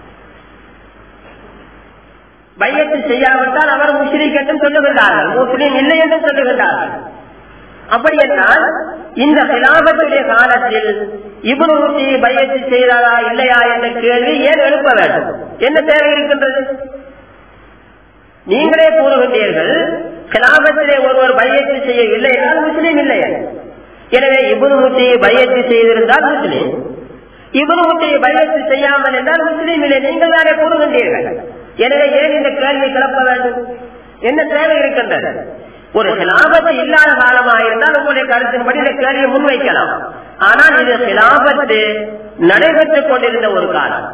பையத்து செய்யாவிட்டால் அவர் முஸ்லீம் என்றும் சொல்லுகின்றார்கள் முஸ்லீம் இல்லை என்று சொல்லுகின்றார்கள் அப்படி என்றால் இந்த கிலாபத்துடைய காலத்தில் இபுனூசி பையத்து செய்தாரா இல்லையா என்ற கேள்வி ஏன் எழுப்ப வேண்டும் என்ன தேவை இருக்கின்றது நீங்களே கூறுகின்றீர்கள் கிலாபத்திலே ஒருவர் பையத்து செய்யவில்லை என்றால் முஸ்லீம் இல்லை எனவே இபுனுமுத்தியை பையத்து செய்திருந்தால் முஸ்லீம் இபுனுமுத்தியை பையத்து செய்யாமல் என்றால் முஸ்லீம் இல்லை நீங்கள் தானே கூறுகின்றீர்கள் எனவே ஏன் இந்த கேள்வி கிளப்ப வேண்டும் என்ன தேவை இருக்கின்றது ஒரு சிலாபத்து இல்லாத காலமாக இருந்தால் உங்களுடைய கருத்தின்படி இந்த கேள்வியை முன்வைக்கலாம் ஆனால் இது சிலாபத்து நடைபெற்றுக் கொண்டிருந்த ஒரு காலம்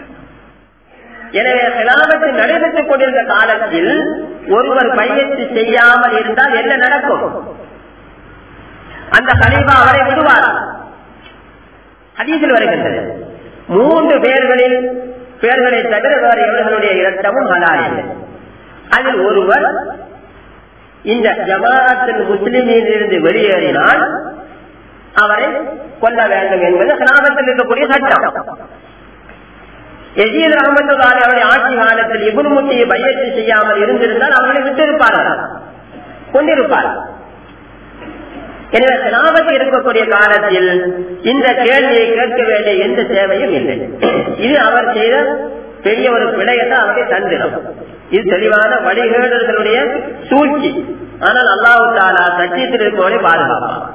எனவே சிலாபத்து நடைபெற்றுக் கொண்டிருந்த காலத்தில் ஒருவர் பையத்து செய்யாமல் இருந்தால் என்ன நடக்கும் அந்த கலீபா அவரை விடுவார் ஹதீஸில் வருகின்றது மூன்று பேர்களில் பேர்களை தவிர வேறு எவர்களுடைய இரத்தமும் ஹலால் இல்லை அதில் ஒருவர் இந்த ஜமாஅத்தில் முஸ்லிமில் இருந்து வெளியேறினால் அவரை கொல்ல வேண்டும் என்பது கிராமத்தில் இருக்கக்கூடிய சட்டம் எஜீத் ரஹமத்துல்லாரி அவருடைய ஆட்சி காலத்தில் இபுன்முத்தியை பையத்து செய்யாமல் இருந்திருந்தால் அவர்களை விட்டிருப்பார்கள் கொண்டிருப்பார்கள் எனவே கிராமத்தில் இருக்கக்கூடிய காலத்தில் இந்த கேள்வியை கேட்க வேண்டிய எந்த தேவையும் இல்லை இது அவர் செய்த பெரிய ஒரு பிழையத்தை அவரை தந்திரம் இது தெளிவான வழிகேடர்களுடைய சூழ்ச்சி ஆனால் அல்லாஹு தாலா சத்தியத்தில் இருக்கவரை பாதுகாப்பார்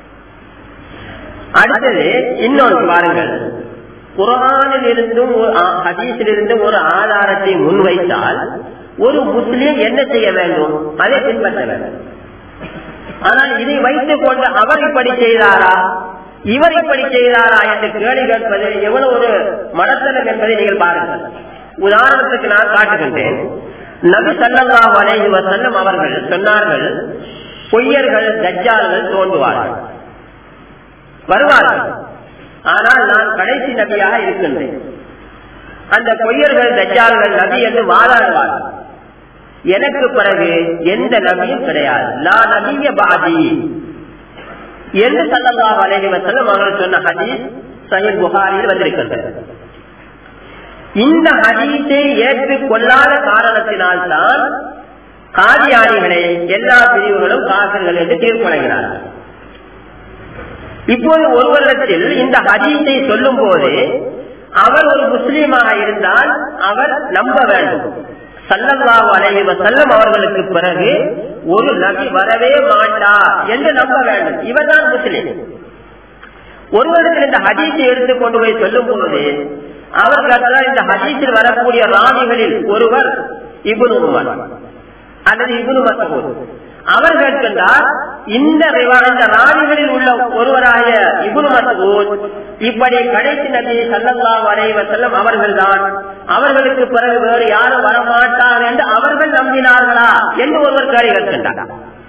அடுத்தது இன்னொன்று பாருங்கள் குரானில் இருந்தும் ஹதீஸில் இருந்தும் ஒரு ஆதாரத்தை முன்வைத்தால் ஒரு முஸ்லீம் என்ன செய்ய வேண்டும் அதை பின்பற்ற வேண்டும் ஆனால் இதை வைத்துக் கொண்டு அவர் இப்படி செய்தாரா இவர் இப்படி செய்தாரா என்று கேள்வி கேட்பது எவ்வளவு ஒரு மடத்தனம் என்பதை நீங்கள் பாருங்கள் உதாரணத்துக்கு நான் காட்டுகின்றேன் நபி சல்லா அலைஹி வசல்லம் அவர்கள் சொன்னார்கள் பொய்யர்கள் தஜ்ஜால்கள் தோன்றுவார்கள் வருவார்கள் ஆனால் நான் கடைசி நபியாக இருக்கின்றேன் அந்த பொய்யர்கள் தஜ்ஜால்கள் நபி என்று வாதாடுவார்கள் எனக்கு பிறகு எந்த நபியும் கிடையாது லா நபிய பாதி என்று சல்லல்லா அலைஹி வஸல்லம் அவர்கள் சொன்ன ஹதீஸ் சஹீஹ் புகாரியில் வந்திருக்கின்றது இந்த ஹதீஸை ஏற்றுக்கொள்ளாத காரணத்தினால்தான் காதியானிகளை எல்லா பிரிவுகளும் காசர்கள் என்று தீர்ப்படைகிறார்கள் இப்போது ஒருவரிடத்தில் இந்த ஹதீஸை சொல்லும் போது அவர் ஒரு முஸ்லீமாக இருந்தால் அவர் நம்ப வேண்டும் சல்லல்லாஹு அலைஹி வஸல்லம் அவர்களுக்கு பிறகு ஒரு நபி வரவே மாட்டார் என்று நம்ப வேண்டும் இவர்தான் முஸ்லிம் ஒருவருக்கு இந்த ஹதீஸை எடுத்து கொண்டு போய் சொல்லும் போது அவர்கள் இந்த ஹதீஸில் வரக்கூடிய ராணிகளில் ஒருவர் இபுனு உமர் அல்லது இபுனு மசூத் அவர் கேட்கின்றார் இந்த இந்த ராணிகளில் உள்ள ஒருவராய இபுனு மசூத் இப்படி கடைசி நபி சல்லல்லாஹு அலைஹி வஸல்லம் அவர்கள்தான் அவர்களுக்கு பிறகு வேறு யாரும் வரமாட்டார் என்று அவர்கள் நம்பினார்களா என்று ஒருவர் கேள்வி கேட்கின்றார்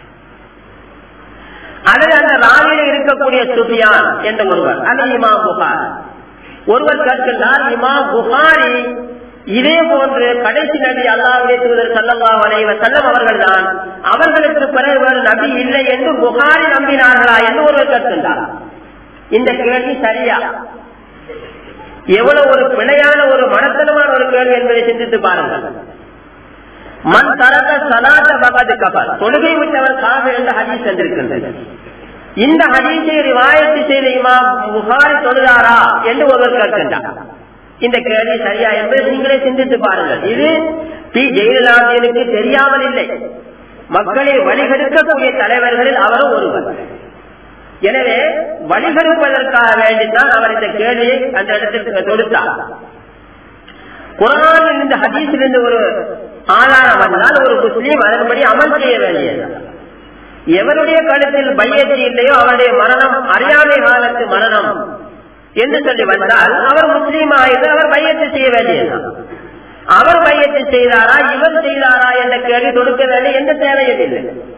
அல்லது அந்த ராணியில இருக்கக்கூடிய சுபியான் என்ற ஒருவர் அல்லது இமாம் புகார் ஒருவர் கேட்கின்றார் இமாம் புகாரி இதே போன்று கடைசி நபி அல்லாவுடைய தூதர் சல்லல்லா அலைவ செல்லம் அவர்கள் தான் அவர்களுக்கு பிறகு வேறு நபி இல்லை என்று புகாரி நம்பினார்களா என்று ஒருவர் கேட்கின்றார் இந்த கேள்வி சரியா எவ்வளவு ஒரு பிழையான ஒரு மனத்தனமான ஒரு கேள்வி என்பதை சிந்தித்து பாருங்கள் மண் தரத சலாத பகது கபர் தொழுகை விட்டவர் காக என்ற ஹதீஸ் வந்திருக்கின்றது இந்த ஹதீஸை ரிவாயத்து செய்த இமாம் புகாரி தொழுதாரா என்று ஒருவர் கேட்கின்றார் இந்த கேள்வி சரியா என்பதை நீங்களே சிந்தித்து பாருங்கள் இது பி ஜெயலலிதாவுக்கு தெரியாமல் இல்லை மக்களை வழிகெடுக்கக்கூடிய தலைவர்களில் அவரும் ஒருவர் எனவே வழிகெடுப்பதற்காக வேண்டித்தான் அவர் இந்த கேள்வியை அந்த இடத்திற்கு தொடுத்தார் குரானில் இந்த ஹதீஸிலிருந்து ஒரு ஆதாரம் வந்தால் ஒரு முஸ்லீம் அதன்படி அமல் செய்ய வேண்டியது எவருடைய கழுத்தில் பையத்து இல்லையோ அவருடைய மரணம் அறியாமை காலத்து மரணம் என்று சொல்லி வந்தால் அவர் முஸ்லீம் ஆயிட்டு அவர் பையத்து செய்ய வேண்டியதுதான் அவர் பையத்து செய்தாரா இவர் செய்தாரா என்ற கேள்வி தொடுக்க வேண்டிய எந்த தேவையும் இல்லை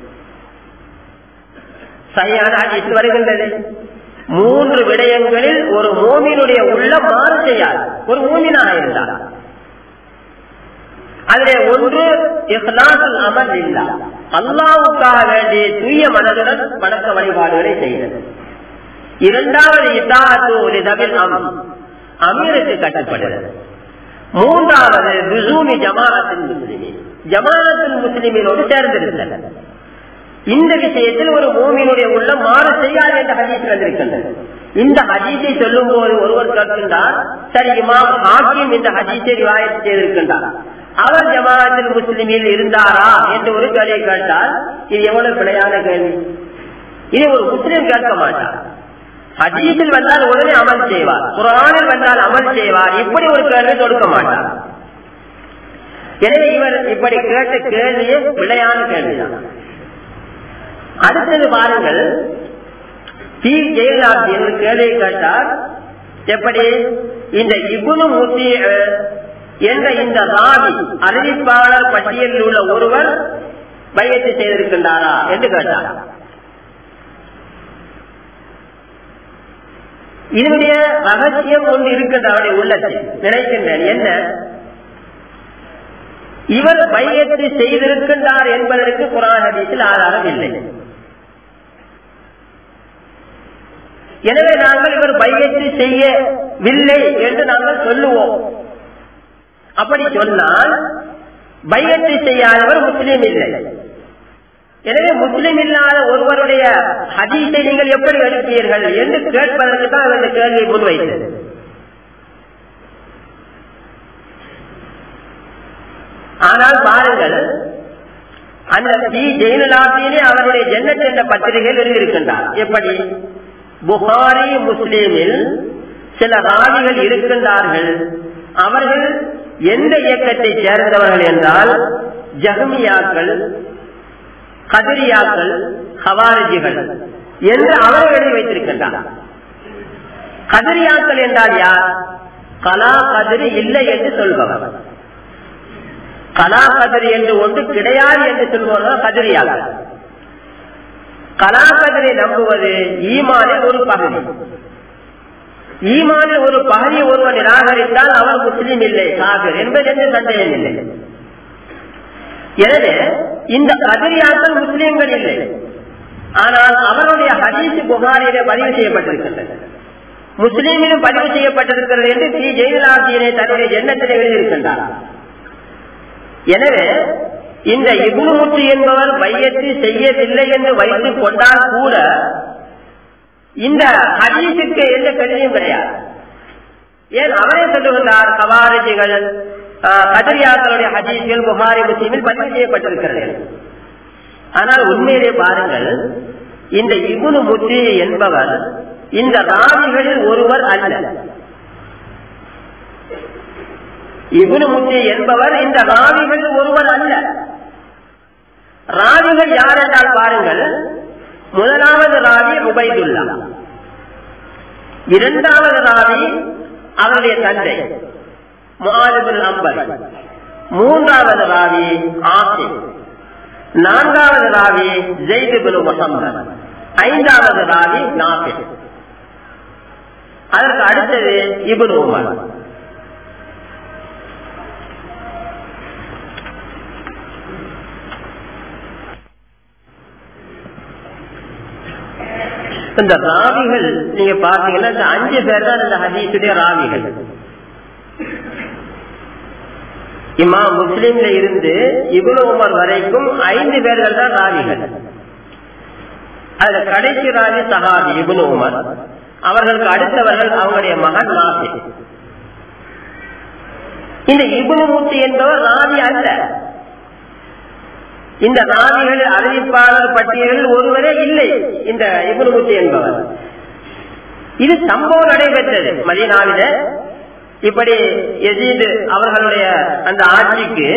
சரியான ஹதீஸ் வருகின்றது மூன்று விடயங்களில் ஒரு மூமினுடைய உள்ளம் மாறு செய்யாது ஒரு மூமினாக இருந்தார் அதிலே ஒன்று இஸ்லாசல் அமல் இல்லா அல்லாவுக்காக வேண்டிய தூய மனதுடன் வணக்க வழிபாடுகளை செய்தது இரண்டாவது இதாத்து அம் அமீருக்கு கட்டுப்படுகிறது மூன்றாவது பிசூமி ஜமானத்தின் முஸ்லிமின் ஜமானத்தின் முஸ்லிமினோடு சேர்ந்திருந்தது இந்த விஷயத்தில் ஒரு பூமியினுடைய உள்ளம் மாறு செய்யாது என்ற ஹதீஸ் வந்திருக்கின்றது இந்த ஹதீஸை சொல்லும் போது ஒருவர் கேட்கின்றார் சரி இமாம் ஹாக்கிம் இந்த ஹதீஸை ரிவாயத்து செய்திருக்கின்றார் அவர் ஜமாத்தில் முஸ்லிமில் இருந்தாரா என்று ஒரு கேள்வி கேட்டால் இது எவ்வளவு பிழையான கேள்வி இது ஒரு முஸ்லிம் கேட்க மாட்டார் ஹதீஸில் வந்தால் உடனே அமல் செய்வார் குரானில் வந்தால் அமல் செய்வார் இப்படி ஒரு கேள்வி கொடுக்க மாட்டார் எனவே இவர் இப்படி கேட்ட கேள்வியே பிழையான கேள்விதான் அடுத்தது பாருங்கள் டி ஜெயலலிதா என்று கேள்வி கேட்டார் எப்படி இந்த இபுனு முத்தி என்ற இந்த ராவி அறிவிப்பாளர் பட்டியலில் உள்ள ஒருவர் பையத்தை செய்திருக்கின்றாரா என்று கேட்டார் இதனுடைய ரகசியம் ஒன்று இருக்கின்ற அவருடைய உள்ளத்தில் நினைக்கின்றேன் என்ன இவர் பையத்து செய்திருக்கின்றார் என்பதற்கு குரான் ஹதீஸில் ஆதாரம் இல்லை எனவே நாங்கள் இவர் பையத்து செய்யவில்லை என்று நாங்கள் சொல்லுவோம் அப்படி சொன்னால் பையத்து செய்யாதவர் முஸ்லீம் இல்லை எனவே முஸ்லிம் இல்லாத ஒருவருடைய ஹதீஸை நீங்கள் எப்படி எடுப்பீர்கள் என்று கேட்பதற்கு தான் அந்த கேள்வியை முன்வைத்தது ஆனால் பாருங்கள் அந்த சி ஜெயினுலாபியிலே அவருடைய ஜென்னத் என்ற பத்திரிகையில் எழுதியிருக்கின்றார் எப்படி புகாரி முஸ்லீமில் சில ராவிகள் இருக்கின்றார்கள் அவர்கள் எந்த இயக்கத்தை சேர்ந்தவர்கள் என்றால் ஜஹமியாக்கள் கதிரியாக்கள் ஹவாரிஜிகள் என்று அவர்கள் எழுதி வைத்திருக்கின்றார் கதிரியாக்கள் என்றால் யார் கலா கதிரி இல்லை என்று சொல்பவர் கலா கதிரி என்று ஒன்று கிடையாது என்று சொல்பவர்கள் கதிரியாக்கள் கலா கதிரை நம்புவது ஈமானில் ஒரு பகுதி ஈமானில் ஒரு பகுதி ஒருவர் நிராகரித்தால் அவர் முஸ்லீம் இல்லை காபிர் என்பது எந்த சந்தேகம் இல்லை எனவே இந்த கதிரியாக்கள் முஸ்லீம்கள் இல்லை ஆனால் அவருடைய ஹதீஸ் புகாரிலே பதிவு செய்யப்பட்டிருக்கின்றன முஸ்லீமிலும் பதிவு செய்யப்பட்டிருக்கிறது என்று ஸ்ரீ ஜெயலலாசியனை தன்னுடைய எண்ணத்தில் எழுதியிருக்கின்றார் எனவே இந்த இபுனுமுத்து என்பவர் பையத்து செய்யவில்லை என்று வைத்துக் கொண்டால் கூட இந்த ஹதீஸுக்கு எந்த கருதியும் கிடையாது ஏன் அவரே சொல்லுகின்றார் கவாரிஜிகள் கதிரியாக்களுடைய ஹதீஸ்கள் புகாரி முஸ்லீமில் பதிவு செய்யப்பட்டிருக்கிறது ஆனால் உண்மையிலே பாருங்கள் இந்த இபுனு முத்தி என்பவர் இந்த ராவிகளில் ஒருவர் அல்ல இபுனு முத்தி என்பவர் இந்த ராவிகளில் ஒருவர் அல்ல ராவிகள் யார் என்றால் பாருங்கள் முதலாவது ராவி உபைதுல்லா இரண்டாவது ராவி அவருடைய தந்தை முகாலிபுல் அம்பர் மூன்றாவது ராவி ஆசி நான்காவது ராவி ஜெய்துபுல் முசம்மர் ஐந்தாவது ராவி நாபி அதற்கு அடுத்தது இபுன் உமர் இந்த ராவிகள் நீங்க பாத்தீங்கன்னா இந்த அஞ்சு பேர் தான் இந்த ஹதீசுடைய ராவிகள் இம்மா முஸ்லீம்ல இருந்து இவ்வளவு உமர் வரைக்கும் ஐந்து பேர்கள் தான் ராவிகள் அதுல கடைசி ராவி சஹாபி இபுனு உமர் அவர்களுக்கு அடுத்தவர்கள் அவங்களுடைய மகன் நாசி இந்த இபுனு மூர்த்தி என்பவர் ராவி அல்ல இந்த ராவிகள் அறிவிப்பாளர் பட்டியலில் ஒருவரே இல்லை இந்த இபுனு மூர்த்தி என்பவர் இது சம்பவம் நடைபெற்றது மதினாவில இப்படி எஜீது அவர்களுடைய அந்த ஆட்சிக்கு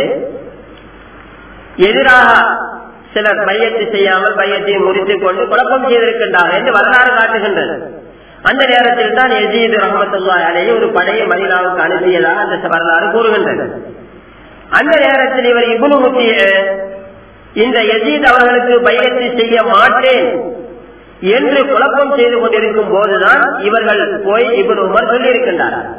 எதிராக சிலர் பையத்தை செய்யாமல் பையத்தை முறித்துக் கொண்டு குழப்பம் செய்திருக்கின்றார்கள் என்று வரலாறு காட்டுகின்றது அந்த நேரத்தில் தான் எஜீது ரஹமத்துல்லா அலையை ஒரு படையை மதினாவுக்கு அனுப்பியதாக அந்த வரலாறு கூறுகின்றது அந்த நேரத்தில் இவர் இபுனு முத்திய இந்த எஜீத் அவர்களுக்கு பையத்தை செய்ய மாட்டேன் என்று குழப்பம் செய்து கொண்டிருக்கும் போதுதான் இவர்கள் போய் இபுன் உமர் சொல்லியிருக்கின்றார்கள்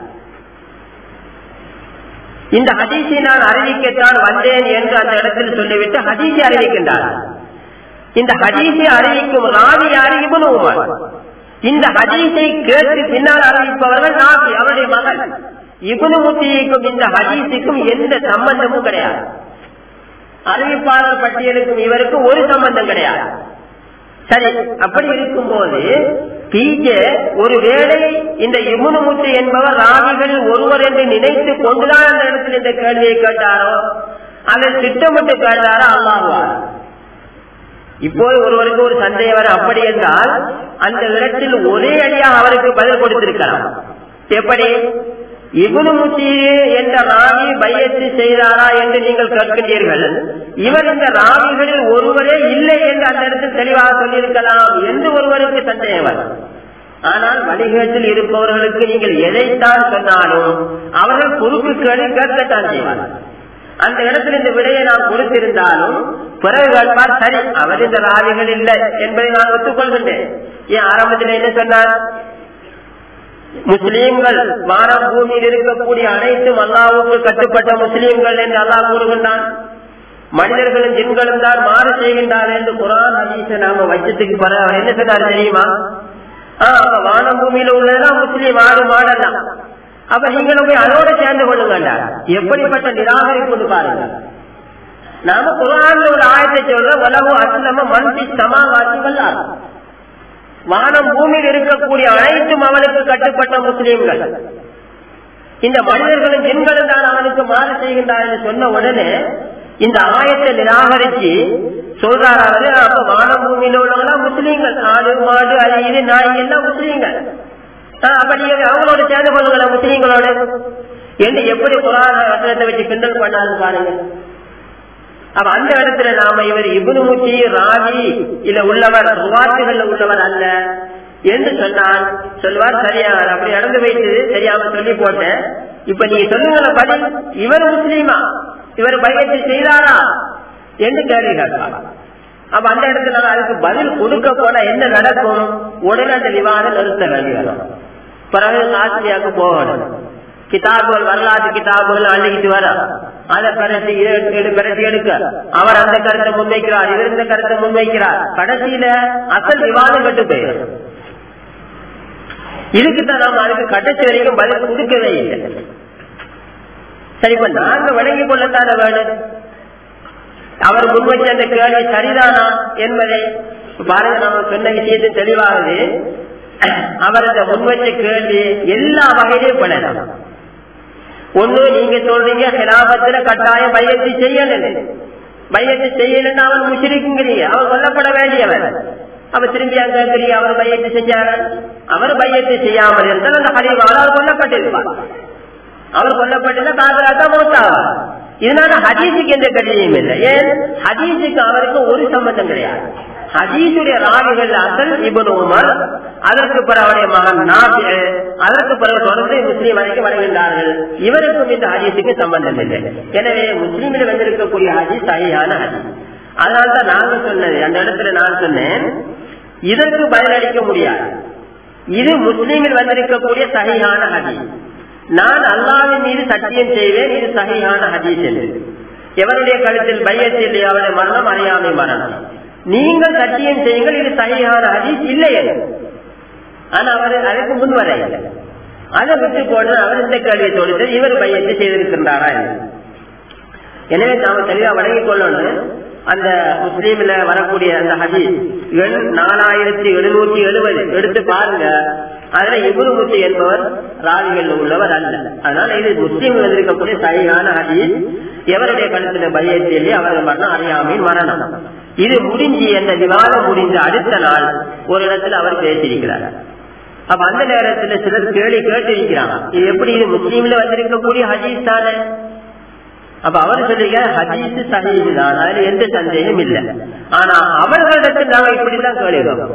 இந்த ஹதீஸை நான் அறிவிக்கத்தான் வந்தேன் என்று அந்த இடத்தில் சொல்லிவிட்டு ஹதீஸை அறிவிக்கின்றார் இந்த ஹதீஸை அறிவிக்கும் ராவி யாரு இபுன் உமர் இந்த ஹதீஸை கேட்டு பின்னால் அறிவிப்பவர்கள் நாபி அவருடைய மகன் இபுனு முத்திக்கும் இந்த ஹதீஸுக்கும் எந்த சம்பந்தமும் கிடையாது அறிவிப்பாளர் பட்டியலுக்கும் இவருக்கும் ஒரு சம்பந்தம் கிடையாது சரி அப்படி இருக்கும் போது பிஜே ஒருவேளை இந்த இமுனுமுத்து என்பவர் ராவிகள் ஒருவர் என்று நினைத்து கொண்டுதான் அந்த இடத்தில் இந்த கேள்வியை கேட்டாரோ அதை திட்டமிட்டு கேட்டாரோ அல்லாஹுவார் இப்போது ஒருவருக்கு ஒரு சந்தேகம் வர அப்படி என்றால் அந்த இடத்தில் ஒரே அடியாக அவருக்கு பதில் கொடுத்திருக்கலாம் எப்படி இபுனு முசீரு என்ற ராவி பையத்து செய்தாரா என்று நீங்கள் கேட்கின்றீர்கள் இவர் இந்த ராவிகளில் ஒருவரே இல்லை என்று அந்த இடத்தில் தெளிவாக சொல்லியிருக்கலாம் என்று ஒருவருக்கு சந்தேகம் வரும் ஆனால் வழிகேட்டில் இருப்பவர்களுக்கு நீங்கள் எதைத்தான் சொன்னாலும் அவர்கள் குறுக்கு கேள்வி கேட்கத்தான் செய்வார்கள் அந்த இடத்தில் இந்த விடையை நாம் கொடுத்திருந்தாலும் பிறகு கேட்பார் சரி அவர் இந்த ராவிகள் இல்லை என்பதை நான் ஒத்துக்கொள்கின்றேன் ஏன் ஆரம்பத்தில் என்ன சொன்னார் முஸ்லீம்கள் வானம் பூமியில் இருக்கக்கூடிய அனைத்தும் அல்லாவுக்கு கட்டுப்பட்ட முஸ்லீம்கள் என்று அல்லாஹ் கூறுகின்றான் மனிதர்களும் ஜின்களும் தான் மாறு செய்கின்றார் என்று குரான் ஹதீஸ நாம வச்சதுக்கு பிறகு அவர் என்ன சொன்னார் தெரியுமா ஆஹ் வானம் பூமியில உள்ளதெல்லாம் முஸ்லீம் ஆடு மாடெல்லாம் அப்ப நீங்களும் போய் அதோட சேர்ந்து கொள்ளுங்கண்டா எப்படிப்பட்ட நிராகரிப்பு பாருங்க நாம குரான்ல ஒரு ஆயத்தை சொல்ற உலகு அஸ்லம மண்டி சமாவாசிகள் வானம் பூமியில் இருக்கக்கூடிய அனைத்தும் அவனுக்கு கட்டுப்பட்ட முஸ்லீம்கள் இந்த மனிதர்களும் ஜின்களும் தான் அவனுக்கு மாறு செய்கின்றார் என்று சொன்ன உடனே இந்த ஆயத்தை நிராகரிச்சு சொல்றாரு அப்ப வானம் பூமியில உள்ளவங்களா முஸ்லீம்கள் ஆடு மாடு அது இது நாய் எல்லாம் முஸ்லீம்கள் அப்ப நீங்க அவங்களோட சேர்ந்து கொள்ளுங்களா முஸ்லீம்களோட என்று எப்படி புராண வசனத்தை வச்சு கிண்டல் பண்ணாரு பாருங்க அப்ப அந்த இடத்துல நாம இவர் இபுனு முச்சி ராஜி இல்ல உள்ளவர் ருவாத்துகள்ல உள்ளவர் அல்ல என்று சொன்னான் சொல்வார் சரியா அப்படி நடந்து வைத்து தெரியாம சொல்லி போட்டேன் இப்ப நீங்க சொல்லுங்கள பதில் இவர் முஸ்லீமா இவர் பயத்தை செய்தாரா என்று கேள்வி கேட்பார் அப்ப அந்த இடத்துல அதுக்கு பதில் கொடுக்க போனா என்ன நடக்கும் உடனே அந்த விவாதம் நிறுத்த வேண்டி வரும் பிறகு ஆசிரியாவுக்கு போகணும் கிதாபுகள் வரலாற்று கிதாபுகள் அள்ளிக்கிட்டு வர அதை பிரட்டி பிரட்டி எடுக்க அவர் அந்த கருத்தை முன்வைக்கிறார் இவர் இந்த கருத்தை முன்வைக்கிறார் கடைசியில அசல் விவாதம் கட்டு போயிடும் இதுக்குதான் நாம அதுக்கு கடைசி வரைக்கும் பதில் கொடுக்கவே இல்லை சரி இப்ப நாங்க விளங்கி கொள்ளத்தான வேணும் அவர் முன்வச்ச அந்த கேள்வி சரிதானா என்பதை பாருங்க நாம சொன்ன விஷயத்தை தெளிவாகுது அவர் இந்த முன்வச்ச கேள்வி எல்லா வகையிலையும் பண்ணலாம் ஒண்ணு நீங்க சொல்றீங்க ஹிலாபத்துல கட்டாயம் பையத்தை செய்யணும் பையத்தை செய்யலன்னு அவன் முஷிரிக்குங்கிறீங்க அவன் கொல்லப்பட வேண்டியவன் அவ திரும்பி அங்க இருக்கிறீங்க அவர் பையத்தை செஞ்சாரு அவர் பையத்தை செய்யாமல் இருந்தால் அந்த ஹரிவால் அவர் கொல்லப்பட்டிருப்பார் அவர் கொல்லப்பட்டிருந்தா காதலாத்தான் மூத்தாவா இதனால ஹதீஸுக்கு எந்த கடிதமும் இல்லை ஏன் ஹதீஸுக்கு அவருக்கு ஒரு சம்பந்தம் கிடையாது ஹதீஸுடைய ராவிகள் அசல் இபுன் உமர் அதற்கு பிறகு அவருடைய மகன் நாபி அதற்கு பிறகு தொடர்ந்து முஸ்லீம் வரைக்கும் வருகின்றார்கள் இவருக்கும் இந்த ஹதீஸுக்கு சம்பந்தம் இல்லை எனவே முஸ்லீமில் வந்திருக்கக்கூடிய ஹதீஸ் சரியான ஹதீஸ் அதனால்தான் நாங்க சொன்னது அந்த இடத்துல நான் சொன்னேன் இதற்கு பதிலளிக்க முடியாது இது முஸ்லீமில் வந்திருக்கக்கூடிய சகியான ஹதீஸ் நான் அல்லாவின் மீது சத்தியம் செய்வேன் இது சகியான ஹதீஸ் என்று எவருடைய கழுத்தில் பையத்தில் அவருடைய மரணம் அறியாமை மரணம் நீங்கள் சத்தியம் செய்யுங்கள் இது சகியான ஹதீஸ் இல்லை ஆனா அவர் அதற்கு முன் வர அதை விட்டு போன அவர் இந்த கேள்வியை தொழுது இவர் பையத்தை செய்திருக்கின்றாரா எனவே நாம தெளிவா வழங்கிக் கொள்ளணும் அந்த முஸ்லீம்ல வரக்கூடிய அந்த ஹதீஸ் எண் நாலாயிரத்தி எழுநூத்தி எழுபது எடுத்து பாருங்க அதுல இபுரு முத்து என்பவர் ராவிகள் உள்ளவர் அல்ல அதனால இது முஸ்லீம் இருக்கக்கூடிய சரியான ஹதீஸ் எவருடைய கழுத்துல பையத்திலே அவர்கள் மரணம் அறியாமை மரணம் இது முடிஞ்சு அந்த விவாதம் முடிஞ்ச அடுத்த நாள் ஒரு இடத்துல அவர் பேசியிருக்கிறார் அப்ப அந்த நேரத்துல சிலர் கேள்வி கேட்டிருக்கிறாங்க இது எப்படி இது முஸ்லீம்ல வந்திருக்கக்கூடிய ஹதீஸ் தானே அப்ப அவர் சொல்லுங்க ஹதீஸ் சஹீது தான் அதுல எந்த சந்தேகம் இல்லை ஆனா அவர்களிடத்தில் நாங்க இப்படித்தான் கேளுகிறோம்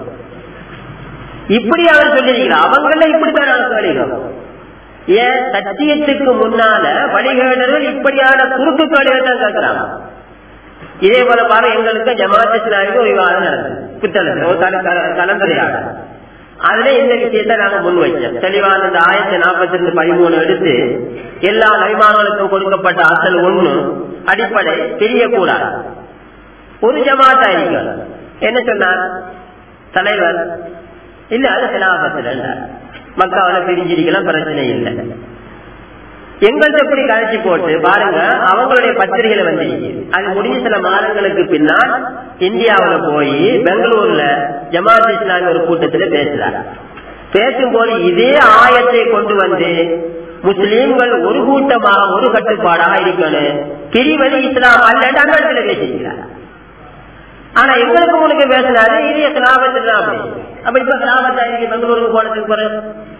இப்படி அவர் சொல்லிருக்கிறார் அவங்கள இப்படித்தான் நாங்க கேளுகிறோம் ஏன் சத்தியத்துக்கு முன்னால வழிகேடர்கள் இப்படியான குறுக்கு கேள்விகள் தான் கேட்கிறாங்க இதே போல பாருங்க எங்களுக்கு ஜமாத் இஸ்லாமிக்கு ஒரு விவாதம் நடந்தது புத்தகத்தில் கலந்துரையாடல் அதுல இந்த விஷயத்தை நாங்க முன் வச்சோம் தெளிவான இந்த ஆயிரத்தி நாற்பத்தி ரெண்டு பதிமூணு எடுத்து எல்லா அபிமானங்களுக்கும் கொடுக்கப்பட்ட அசல் ஒண்ணு அடிப்படை தெரியக்கூடாது ஒரு ஜமாத்தா இருக்க என்ன சொன்னார் தலைவர் இல்ல அது சிலாபத்தில் மக்காவில பிரிஞ்சிருக்கலாம் பிரச்சனை இல்லை எங்கள்கிட்ட எப்படி கழிச்சு போட்டு பாருங்க அவங்களுடைய பத்திரிகையில வந்திருக்கு அது முடிஞ்ச சில மாதங்களுக்கு பின்னால் இந்தியாவுல போய் பெங்களூர்ல ஜமாத் இஸ்லாமி ஒரு கூட்டத்துல பேசுறாரு பேசும்போது இதே ஆயத்தை கொண்டு வந்து முஸ்லீம்கள் ஒரு கூட்டமாக ஒரு கட்டுப்பாடாக இருக்கணும் பிரிவது இஸ்லாம் அல்ல அந்த இடத்துல பேசிக்கிறார் ஆனா எங்களுக்கு முன்னுக்கு பேசினாரு இது கிராமத்தில் தான் அப்படி அப்ப இப்ப கிராமத்தா இருக்கு பெங்களூருக்கு போனதுக்கு பிறகு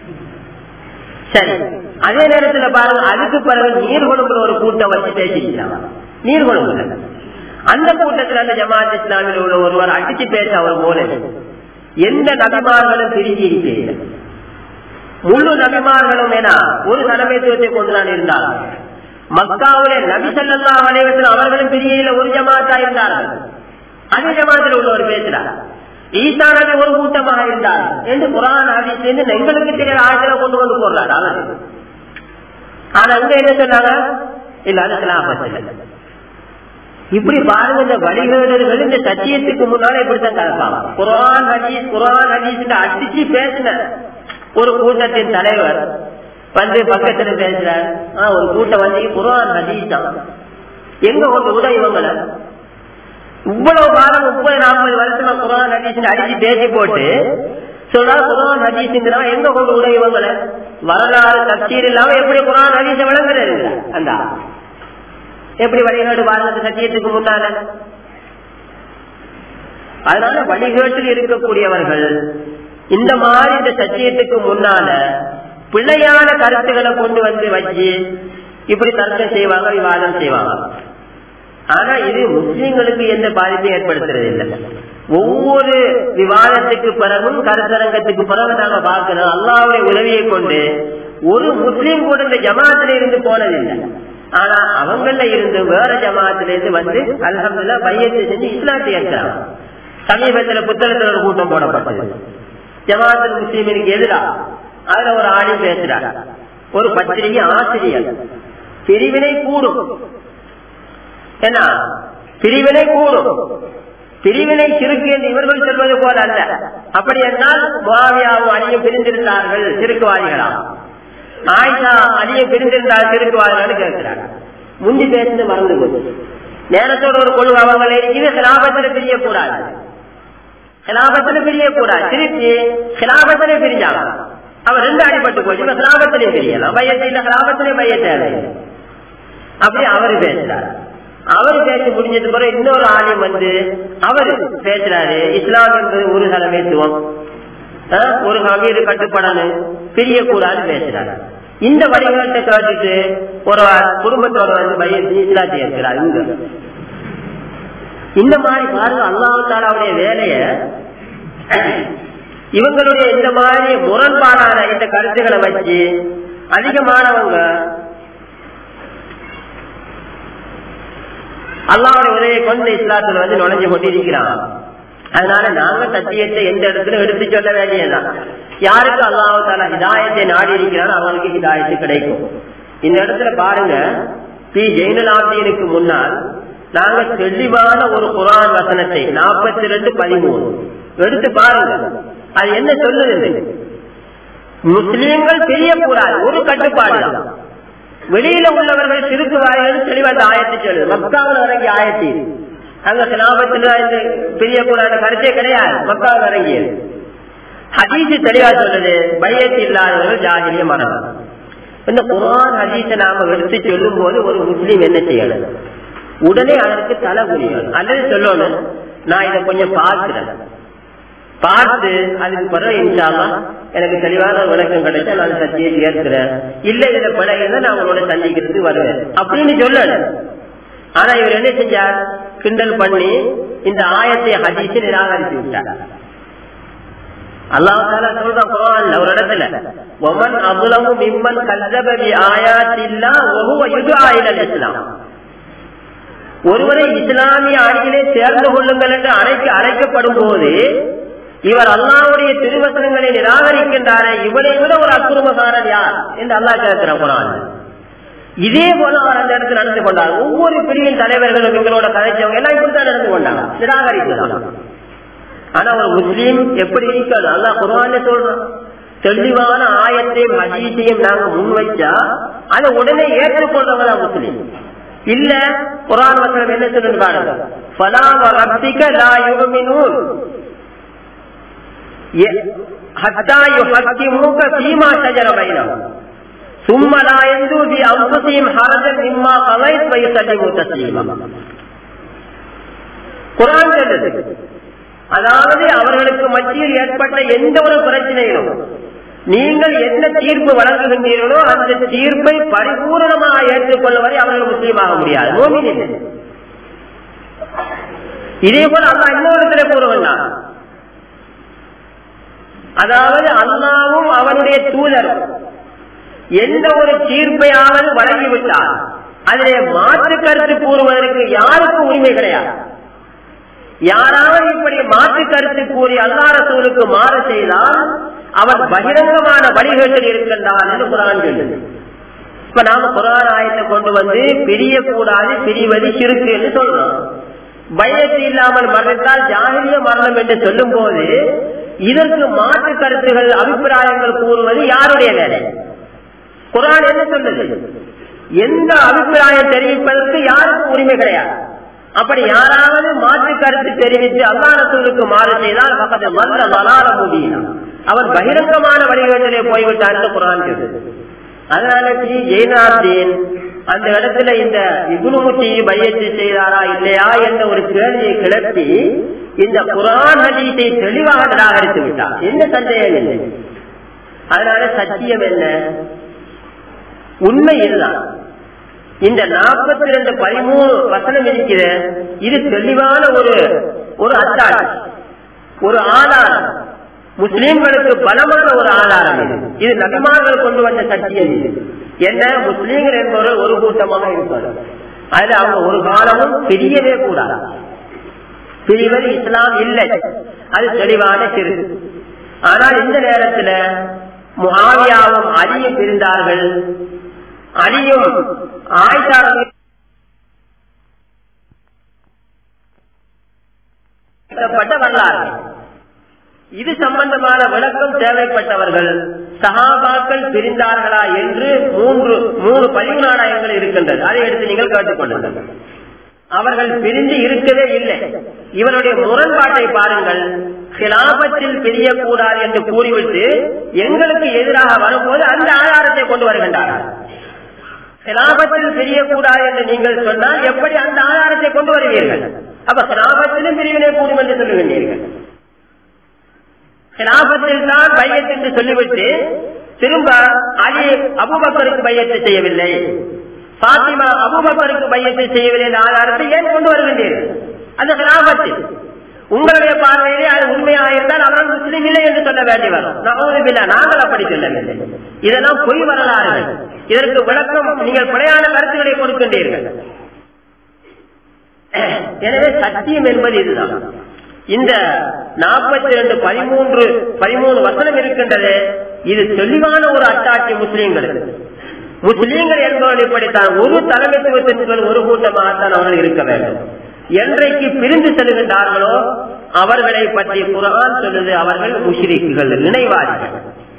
சரி அதே நேரத்துல பாருங்க அதுக்கு பிறகு நீர்கொழும்புல ஒரு கூட்டம் வச்சு பேசிக்கிறாங்க நீர்கொழும்புல அந்த கூட்டத்தில் அந்த ஜமாத் இஸ்லாமில் உள்ள ஒருவர் அடிச்சு பேச அவர் போல எந்த நபிமார்களும் பிரிஞ்சு இருக்கிறீர்கள் முழு நபிமார்களும் என ஒரு தலைமைத்துவத்தை கொண்டுதான் இருந்தார்கள் மக்காவுடைய நபி சல்லா வளைவத்தில் அவர்களும் பிரியில ஒரு ஜமாத்தா இருந்தார்கள் அதே ஜமாத்தில் உள்ளவர் பேசுறார் ஈசா நபி ஒரு கூட்டமாக இருந்தார் என்று குரான் ஹதீஸ் எங்களுக்கு தெரியாத ஆட்களை கொண்டு வந்து போடுறாரு அவர் ஆனா அங்க என்ன சொன்னாங்க இல்ல அது கிலாபத் இல்லை இப்படி பாருங்க இந்த வழிகேடர்கள் இந்த சத்தியத்துக்கு முன்னாலே இப்படித்தான் கலப்பாங்க குரான் ஹதீஸ் குரான் ஹதீஸ் அடிச்சு பேசின ஒரு கூட்டத்தின் தலைவர் வந்து பக்கத்துல பேசுறார் ஆஹ் ஒரு கூட்டம் வந்து குரான் ஹதீஸ் தான் எங்க கொண்டு விட இவங்கள இவ்வளவு காலம் முப்பது நாற்பது வருஷமா குரான் ஹதீஸ் அடிச்சு பேசி போட்டு சொல்றா குரான் ஹதீஸ்ங்கிறா எங்க கொண்டு விட இவங்கள வரலாறு தப்சீர் இல்லாம எப்படி குரான் ஹதீஸ விளங்குறது அந்த எப்படி வழிகாடு பாருங்க சத்தியத்துக்கு முன்னால அதனால வழிகாட்டில் இருக்கக்கூடியவர்கள் இந்த மாதிரி இந்த சத்தியத்துக்கு முன்னால பிள்ளையான கருத்துக்களை கொண்டு வந்து வச்சு இப்படி தர்க்கம் செய்வாங்க விவாதம் செய்வாங்க ஆனா இது முஸ்லிம்களுக்கு எந்த பாதிப்பையும் ஏற்படுத்துறது இல்லை ஒவ்வொரு விவாதத்துக்கு பிறகும் கருத்தரங்கத்துக்கு பிறகு நாங்க பார்க்கிறோம் அல்லாவுடைய உதவியை கொண்டு ஒரு முஸ்லீம் கூட இந்த ஜமாத்துல இருந்து போனதில்லை ஆனா அவங்கள இருந்து வேற ஜமாத்துல இருந்து வந்து அலமதுல பையத்தை செஞ்சு இஸ்லாத்தை ஏற்கிறாங்க சமீபத்துல புத்தகத்துல ஒரு கூட்டம் போடப்பட்டது ஜமாத்தில் முஸ்லீமிற்கு எதிரா அதுல ஒரு ஆணி பேசுறார் ஒரு பத்திரிகை ஆசிரியர் பிரிவினை கூடும் என்ன பிரிவினை கூடும் பிரிவினை சிறுக்கு என்று இவர்கள் சொல்வது போல அல்ல அப்படி என்றால் மாவியாவும் அணியும் பிரிந்திருந்தார்கள் சிறுக்குவாதிகளா ஆயிஷா அணியும் பிரிந்திருந்தால் சிறுக்குவாதிகள் கேட்கிறார் முந்தி பேசுறது மறந்து போச்சு நேரத்தோட ஒரு கொள்கை அவங்களை இது சிலாபத்துல பிரியக்கூடாது சிலாபத்துல பிரியக்கூடாது திருப்பி சிலாபத்திலே பிரிஞ்சாங்க அவர் ரெண்டு அடிபட்டு போச்சு இப்ப சிலாபத்திலே பிரியலாம் பையத்தை இல்ல சிலாபத்திலே பைய தேவை அப்படி அவரு பேசுறாரு அவரு பேசி முடிஞ்சது பிறகு இன்னொரு ஆலயம் வந்து அவரு பேசுறாரு இஸ்லாம் என்பது ஒரு தலைமைத்துவம் ஒரு அமீர் கட்டுப்படணும் பிரியக்கூடாது பேசுறாரு இந்த வழிகாட்டை கேட்டுட்டு ஒரு குடும்பத்தோட வந்து பையன் இஸ்லாத்தை இருக்கிறார் இங்க இந்த மாதிரி பாருங்க அல்லாஹாலாவுடைய வேலைய இவங்களுடைய இந்த மாதிரி முரண்பாடான இந்த கருத்துக்களை வச்சு அதிகமானவங்க அல்லாவுடைய உதவியை கொண்டு இஸ்லாத்துல வந்து நுழைஞ்சு கொண்டிருக்கிறான் அதனால நாங்க சத்தியத்தை எந்த இடத்துல எடுத்து சொல்ல வேண்டியதுதான் யாருக்கு அல்லாஹால ஹிதாயத்தை நாடி இருக்கிறாரோ அவங்களுக்கு ஹிதாயத்து கிடைக்கும் இந்த இடத்துல பாருங்க பி ஜெயினலாபியனுக்கு முன்னால் நாங்க தெளிவான ஒரு குரான் வசனத்தை நாற்பத்தி ரெண்டு பதிமூணு எடுத்து பாருங்க அது என்ன சொல்லுது முஸ்லீம்கள் தெரியக்கூடாது ஒரு கட்டுப்பாடு தான் வெளியில உள்ளவர்கள் சிறுக்கு வாய்கள் தெளிவா அந்த ஆயத்தை சொல்லுது மக்காவில் இறங்கி ஆயத்தி அங்க சிலாபத்தில் இந்த பிரியக்கூடாத கருத்தே கிடையாது மக்காவில் இறங்கியது ஹதீஸ் தெளிவா சொல்லுது பையத்து இல்லாதவர்கள் ஜாகிரிய மரம் இந்த குரான் ஹதீஸை நாம எடுத்து சொல்லும் போது ஒரு முஸ்லீம் என்ன செய்யணும் உடனே அதற்கு தலை புரியணும் அல்லது சொல்லணும் நான் இதை கொஞ்சம் பார்க்கிறேன் பார்த்து அதுக்கு பிறகு இன்ஷால்லா எனக்கு தெளிவான விளக்கம் கிடைச்சா நான் சத்தியத்தை ஏற்கிறேன் இல்ல இதுல பிழைகள் நான் உங்களோட சந்திக்கிறதுக்கு வருவேன் அப்படின்னு சொல்லணும் ஆனா இவர் என்ன செஞ்சார் கிண்டல் பண்ணி இந்த ஆயத்தை ஹதீஸை நிராகரித்து விட்டார் அல்லாஹால சொல்றான் குரான்ல ஒரு இடத்துல ஒமன் அபுலமு மிம்மன் கல்லபி ஆயாத்தில்லா ஒவ்வொரு யுது ஆயிலல் இஸ்லாம் ஒருவரை இஸ்லாமிய அணியிலே சேர்ந்து கொள்ளுங்கள் என்று அழைக்க அழைக்கப்படும் போது இவர் அல்லாவுடைய திருவசனங்களை நிராகரிக்கின்றாரே இவரை விட ஒரு அக்குருமகாரன் யார் என்று அல்லாஹ் கேட்கிறான் குரான் இதே போல அவர் அந்த இடத்துல நடந்து கொண்டார் ஒவ்வொரு பிரிவின் தலைவர்களும் இவங்களோட கதைச்சவங்க எல்லாம் இப்படித்தான் நடந்து கொண்டாங்க நிராகரிக்கலாம் ஆனா ஒரு முஸ்லீம் எப்படி இருக்காது அல்லா குரான் சொல்றான் தெளிவான ஆயத்தையும் ஹதீஸையும் நாங்க முன்வைச்சா அதை உடனே ஏற்றுக்கொள்றவங்க தான் முஸ்லீம் இல்ல குரான் வசனம் என்ன சொல்லுன்னு பாருங்க ஃபலாவ ரப்பிக லா யுமினூன் ஹத்தா யுஹக்கிமுக ஃபீமா ஷஜர பைனஹும் ثم لا يندو في انفسهم حرجا مما قضيت ويسلموا تسليما குரான் சொல்லுது அதாவது அவர்களுக்கு மத்தியில் ஏற்பட்ட எந்த ஒரு பிரச்சனையிலும் நீங்கள் என்ன தீர்ப்பு வழங்குகின்றீர்களோ அந்த தீர்ப்பை பரிபூர்ணமாக ஏற்றுக்கொள்ள வரை அவர்கள் முஸ்லீமாக முடியாது மோமின் இல்லை இதே போல அல்லா இன்னொரு கூறுவா அதாவது அல்லாவும் அவனுடைய தூதரும் எந்த ஒரு தீர்ப்பையாவது வழங்கிவிட்டால் அதிலே மாற்று கருத்து கூறுவதற்கு யாருக்கும் உரிமை கிடையாது யாராவது இப்படி மாற்று கருத்து கூறி அல்லா ரசூலுக்கு மாறு செய்தால் அவன் பகிரங்கமான வழிகளில் இருக்கின்றான் என்று குரான் சொல்லுது இப்ப நாம குரான் ஆயத்தை கொண்டு வந்து பிரியக்கூடாது பிரிவது சிறுக்கு என்று சொல்றோம் பயத்து இல்லாமல் மரணித்தால் ஜாகிரிய மரணம் என்று சொல்லும் போது இதற்கு மாற்று கருத்துகள் அபிப்பிராயங்கள் கூறுவது யாருடைய வேலை குரான் என்ன சொல்லுது எந்த அபிப்பிராயம் தெரிவிப்பதற்கு யாருக்கும் உரிமை கிடையாது அப்படி யாராவது மாற்று கருத்து தெரிவித்து அல்லானத்தூருக்கு மாறு செய்தால் பக்கத்தில் மல்ல வளார முடியும் அவர் பகிரங்கமான வழிகளிலே போய்விட்டார் என்று குரான் சொல்லுது அதனால ஸ்ரீ ஜெயநாதீன் அந்த இடத்துல இந்த இகுனுமுட்டி பையத்தை செய்தாரா இல்லையா என்ற ஒரு கேள்வியை கிளப்பி இந்த குரான் ஹதீஸை தெளிவாக நிராகரித்து விட்டார் என்ன சந்தேகம் இல்லை அதனால சத்தியம் என்ன உண்மை இதுதான் இந்த நாற்பத்தி ரெண்டு பதிமூணு வசனம் இருக்கிற இது தெளிவான ஒரு ஒரு அத்தாட்சி ஒரு ஆதாரம் முஸ்லீம்களுக்கு பலமான ஒரு ஆதாரம் இது இது நபிமார்கள் கொண்டு வந்த சத்தியம் இது என்ன முஸ்லீம்கள் என்பவர்கள் ஒரு கூட்டமாக இருப்பார்கள் அதுல அவங்க ஒரு காலமும் பிரியவே கூடாது பிரிவது இஸ்லாம் இல்லை அது தெளிவான சிறு ஆனால் இந்த நேரத்துல முகாவியாவும் அலியும் பிரிந்தார்கள் அலியும் ஆயிஷாவும் வரலாறு இது சம்பந்தமான விளக்கம் தேவைப்பட்டவர்கள் சகாபாக்கள் பிரிந்தார்களா என்று மூன்று மூணு பதிவு நாணயங்கள் இருக்கின்றது அதை எடுத்து நீங்கள் கேட்டுக்கொள்ளுங்கள் அவர்கள் பிரிந்து இருக்கவே இல்லை இவருடைய முரண்பாட்டை பாருங்கள் கிலாபத்தில் பிரியக்கூடாது என்று கூறிவிட்டு எங்களுக்கு எதிராக வரும்போது அந்த ஆதாரத்தை கொண்டு வருகின்றார்கள் கிலாபத்தில் பிரியக்கூடாது என்று நீங்கள் சொன்னால் எப்படி அந்த ஆதாரத்தை கொண்டு வருவீர்கள் அப்ப கிலாபத்திலும் பிரிவினை கூடும் என்று சொல்லுகின்றீர்கள் கிலாபத்தில் தான் பையத் என்று சொல்லிவிட்டு திரும்ப அலி அபுபக்கருக்கு பையத்தை செய்யவில்லை பாத்திமா அபுபக்கருக்கு பையத்தை செய்யவில்லை என்ற ஆதாரத்தை ஏன் கொண்டு வருகின்றீர்கள் அந்த கிலாபத்தில் உங்களுடைய பார்வையிலே அது உண்மையாக இருந்தால் அவர்கள் முஸ்லீம் இல்லை என்று சொல்ல வேண்டி வரும் நகோதுபில்லா நாங்கள் அப்படி சொல்லவில்லை இதெல்லாம் பொய் வரலாறுகள் இதற்கு விளக்கம் நீங்கள் பிழையான கருத்துக்களை கொடுக்கின்றீர்கள் எனவே சத்தியம் என்பது இதுதான் இந்த நாற்பத்தி ரெண்டு பதிமூன்று பதிமூணு வசனம் இருக்கின்றது இது தெளிவான ஒரு அட்டாட்சி முஸ்லீம்களுக்கு முஸ்லீம்கள் என்பவர்கள் இப்படித்தான் ஒரு தலைமைத்துவத்தின் ஒரு கூட்டமாகத்தான் அவர்கள் இருக்க வேண்டும் என்றைக்கு பிரிந்து செல்கின்றார்களோ அவர்களை பற்றி குரான் சொல்லுது அவர்கள் முஷ்ரிக்குகள் நினைவாதிகள்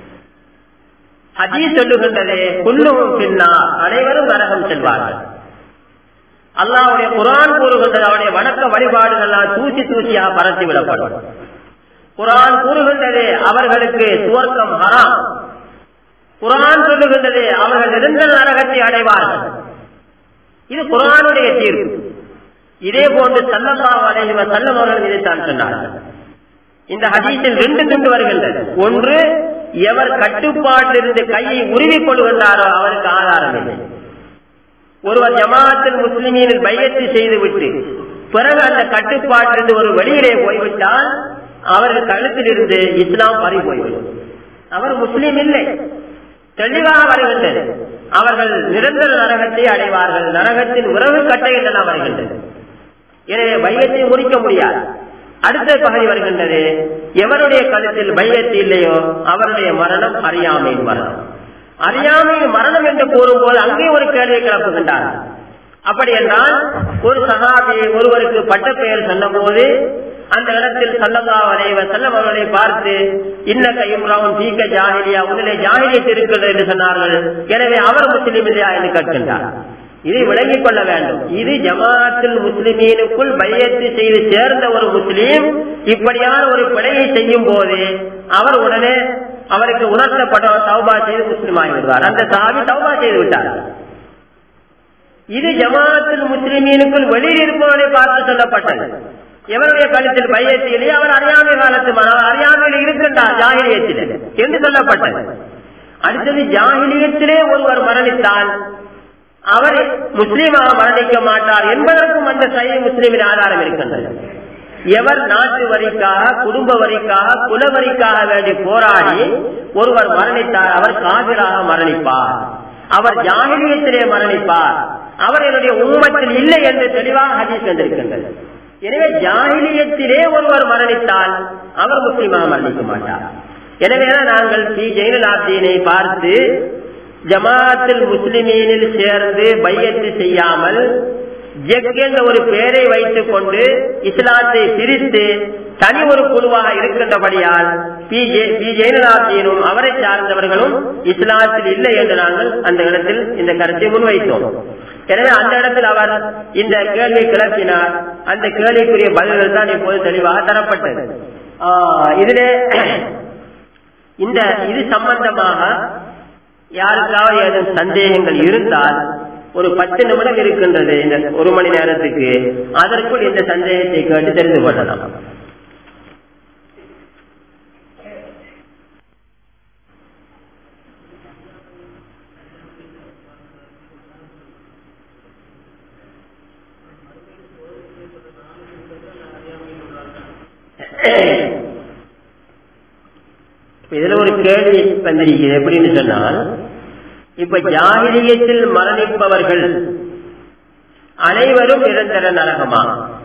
அஜி சொல்லுகின்றதே குல்லும் பின்னா அனைவரும் நரகம் செல்வார்கள் அல்லாவுடைய குரான் கூறுகின்றது அவருடைய வணக்க வழிபாடுகள் தூசி தூசியாக பரத்தி விடப்படும் குரான் கூறுகின்றது அவர்களுக்கு சுவர்க்கம் ஹராம் குரான் சொல்லுகின்றது அவர்கள் நிரந்தர நரகத்தை அடைவார்கள் இது குரானுடைய தீர்ப்பு இதே போன்று சல்லல்லா அலைவ செல்லம் அவர்கள் இதைத்தான் சொன்னார்கள் இந்த ஹதீஸில் ரெண்டு துண்டு வருகின்றது ஒன்று எவர் கட்டுப்பாட்டிலிருந்து கையை உருவிக் கொள்கின்றாரோ அவருக்கு ஆதாரம் இல்லை ஒருவர் ஜமாத்தில் முஸ்லிமீனில் பையத்து செய்துவிட்டு பிறகு அந்த கட்டுப்பாட்டிலிருந்து ஒரு வெளியிலே போய்விட்டால் அவர்கள் கழுத்தில் இருந்து இஸ்லாம் பறி போய்விடும் அவர் முஸ்லீம் இல்லை தெளிவாக வருகின்றது அவர்கள் நிரந்தர நரகத்தை அடைவார்கள் நரகத்தின் உறவு கட்டைகள் எல்லாம் வருகின்றது எனவே பையத்தை முறிக்க முடியாது அடுத்த பகுதி வருகின்றது எவருடைய கழுத்தில் பையத்து இல்லையோ அவருடைய மரணம் அறியாமையின் மரணம் அறியாமையின் மரணம் என்று கூறும்போது அங்கே ஒரு கேள்வி கிளப்புகின்றார் அப்படி என்றால் ஒரு சகாபி ஒருவருக்கு பட்ட பெயர் சொன்ன போது அந்த இடத்தில் சல்லல்லா வரைவ செல்லம் அவர்களை பார்த்து இன்னக்க இம்ராவும் தீக்க ஜாகிலியா உடனே ஜாகிலியத் இருக்கிறது என்று சொன்னார்கள் எனவே அவர் முஸ்லீம் இல்லையா என்று கேட்கின்றார் இதை விளங்கிக் கொள்ள வேண்டும் இது ஜமாத்தில் முஸ்லிமீனுக்குள் பையத்து செய்து சேர்ந்த ஒரு முஸ்லீம் இப்படியான ஒரு பிழையை செய்யும் போது அவர் உடனே அவருக்கு உணர்த்தப்பட்ட தௌபா செய்து முஸ்லீம் ஆகிவிடுவார் அந்த சாவி தௌபா செய்து விட்டார் இது ஜமாத்தில் முஸ்லிமீனுக்குள் வெளியில் இருப்பவரை பார்த்து சொல்லப்பட்டது எவருடைய கழுத்தில் பையத்திலே அவர் அறியாமை காலத்து அறியாமையில் இருக்கின்றார் ஜாகிலியத்தில் என்று சொல்லப்பட்டது அடுத்தது ஜாகிலியத்திலே ஒருவர் மரணித்தால் அவர் முஸ்லீமாக மரணிக்க மாட்டார் என்பதற்கும் அந்த சை முஸ்லீமின் ஆதாரம் இருக்கின்றது எவர் நாட்டு வரிக்காக குடும்ப வரிக்காக குல வரிக்காக வேண்டி போராடி ஒருவர் மரணித்தார் அவர் காவிராக மரணிப்பார் அவர் ஜாகிலியத்திலே மரணிப்பார் அவர் என்னுடைய உண்மத்தில் இல்லை என்று தெளிவாக ஹதீஸ் வந்திருக்கின்றது எனவே ஜாகிலியத்திலே ஒருவர் மரணித்தால் அவர் முஸ்லீமாக மரணிக்க மாட்டார் எனவேதான் நாங்கள் பி ஜெயினலாப்தீனை பார்த்து ஜமாத்தில் முஸ்லிமீனில் சேர்ந்து பையத்து செய்யாமல் ஜெக் என்ற ஒரு பெயரை வைத்துக் கொண்டு இஸ்லாத்தை பிரித்து தனி ஒரு குழுவாக இருக்கின்றபடியால் பி ஜெயினலாப்தீனும் அவரை சார்ந்தவர்களும் இஸ்லாத்தில் இல்லை என்று நாங்கள் அந்த இடத்தில் இந்த கருத்தை முன்வைத்தோம் எனவே அந்த இடத்தில் அவர் இந்த கேள்வி கிளப்பினார் அந்த கேள்விக்குரிய பதில்கள் தான் இப்போது தெளிவாக தரப்பட்டது இதிலே இந்த இது சம்பந்தமாக யாருக்காவது ஏதும் சந்தேகங்கள் இருந்தால் ஒரு பத்து நிமிடம் இருக்கின்றது இந்த ஒரு மணி நேரத்துக்கு அதற்குள் இந்த சந்தேகத்தை கேட்டு தெரிந்து கொள்ளலாம் இதுல ஒரு கேள்வி வந்திருக்கிறது எப்படின்னு சொன்னால் இப்ப ஜாகிரியத்தில் மரணிப்பவர்கள் அனைவரும் நிரந்தர நரகமா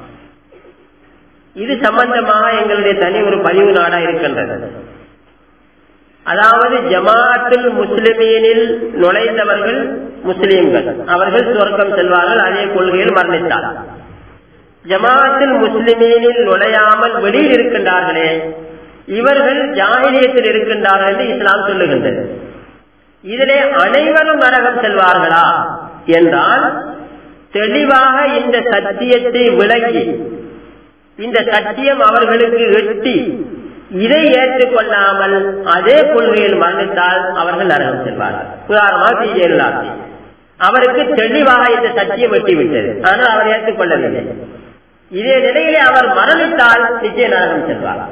இது சம்பந்தமாக எங்களுடைய தனி ஒரு பதிவு நாடா இருக்கின்றது அதாவது ஜமாஅத்துல் முஸ்லிமீனில் நுழைந்தவர்கள் முஸ்லீம்கள் அவர்கள் சொர்க்கம் செல்வார்கள் அதே கொள்கையில் மரணித்தார் ஜமாஅத்தில் முஸ்லிமீனில் நுழையாமல் வெளியில் இருக்கின்றார்களே இவர்கள் ஜாகிலியத்தில் இருக்கின்றார்கள் என்று இஸ்லாம் சொல்லுகின்றது இதிலே அனைவரும் நரகம் செல்வார்களா என்றால் தெளிவாக இந்த சத்தியத்தை விளங்கி இந்த சத்தியம் அவர்களுக்கு எட்டி இதை ஏற்றுக்கொள்ளாமல் அதே கொள்கையில் மரணித்தால் அவர்கள் நரகம் செல்வார்கள் உதாரணமாக பி ஜெயலலிதா அவருக்கு தெளிவாக இந்த சத்தியம் வெட்டி விட்டது ஆனால் அவர் ஏற்றுக்கொள்ளவில்லை இதே நிலையிலே அவர் மரணித்தால் நிச்சய நரகம் செல்வார்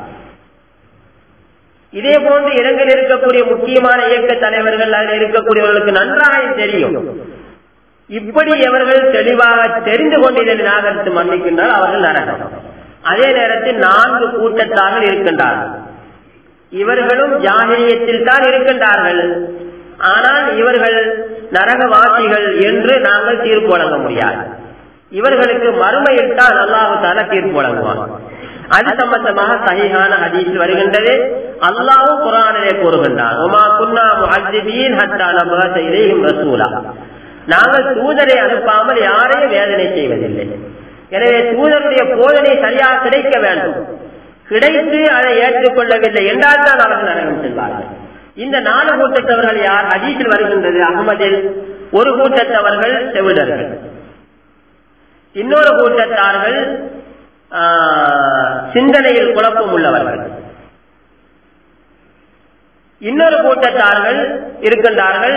இதே போன்று இடங்களில் இருக்கக்கூடிய முக்கியமான இயக்க தலைவர்கள் அதில் இருக்கக்கூடியவர்களுக்கு நன்றாக தெரியும் இப்படி எவர்கள் தெளிவாக தெரிந்து கொண்டு இதனை நாகரித்து மன்னிக்கின்றால் அவர்கள் நரகம் அதே நேரத்தில் நான்கு கூட்டத்தார்கள் இருக்கின்றார்கள் இவர்களும் ஜாகிரியத்தில் தான் இருக்கின்றார்கள் ஆனால் இவர்கள் நரகவாசிகள் என்று நாங்கள் தீர்ப்பு வழங்க முடியாது இவர்களுக்கு மறுமையில் தான் அல்லாஹு தால தீர்ப்பு வழங்குவான் அது சம்பந்தமாக சகிஹான ஹதீஸ் வருகின்றது அல்லாவும் குரானிலே கூறுகின்றான் உமா குன்னா முஹஜிபீன் ஹத்தா நபஹத இலைஹிம் ரசூலா நாங்கள் தூதரை அனுப்பாமல் யாரையும் வேதனை செய்வதில்லை எனவே தூதருடைய போதனை சரியாக கிடைக்க வேண்டும் கிடைத்து அதை ஏற்றுக்கொள்ளவில்லை என்றால் தான் அவர்கள் நரகம் செல்வார்கள் இந்த நாலு கூட்டத்தவர்கள் யார் ஹதீஸில் வருகின்றது அகமதில் ஒரு கூட்டத்தவர்கள் செவிடர்கள் இன்னொரு கூட்டத்தார்கள் சிந்தனையில் குழப்பம் உள்ளவர்கள் இன்னொரு கூட்டத்தார்கள் இருக்கின்றார்கள்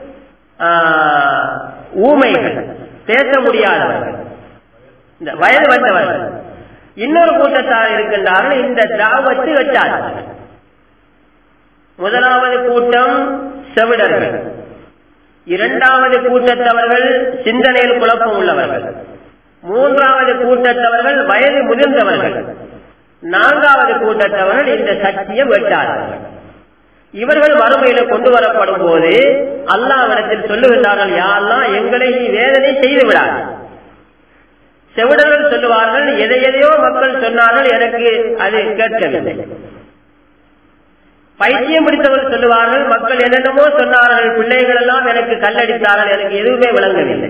ஊமைகள் பேச முடியாதவர்கள் இந்த வயது வந்தவர்கள் இன்னொரு கூட்டத்தார் இருக்கின்றார்கள் இந்த தாவத்து வச்சார்கள் முதலாவது கூட்டம் செவிடர்கள் இரண்டாவது கூட்டத்தவர்கள் சிந்தனையில் குழப்பம் உள்ளவர்கள் மூன்றாவது கூட்டத்தவர்கள் வயது முதிர்ந்தவர்கள் நான்காவது கூட்டத்தவர்கள் இந்த சத்தியம் வெட்டாதவர்கள் இவர்கள் வறுமையில கொண்டு வரப்படும் போது அல்லாவிடத்தில் சொல்லுகின்றார்கள் யாரெல்லாம் எங்களை நீ வேதனை செய்து விடாது செவிடர்கள் சொல்லுவார்கள் எதை எதையோ மக்கள் சொன்னார்கள் எனக்கு அது கேட்கவில்லை பைத்தியம் பிடித்தவர்கள் சொல்லுவார்கள் மக்கள் என்னென்னமோ சொன்னார்கள் பிள்ளைகள் எல்லாம் எனக்கு கல்லடித்தார்கள் எனக்கு எதுவுமே விளங்கவில்லை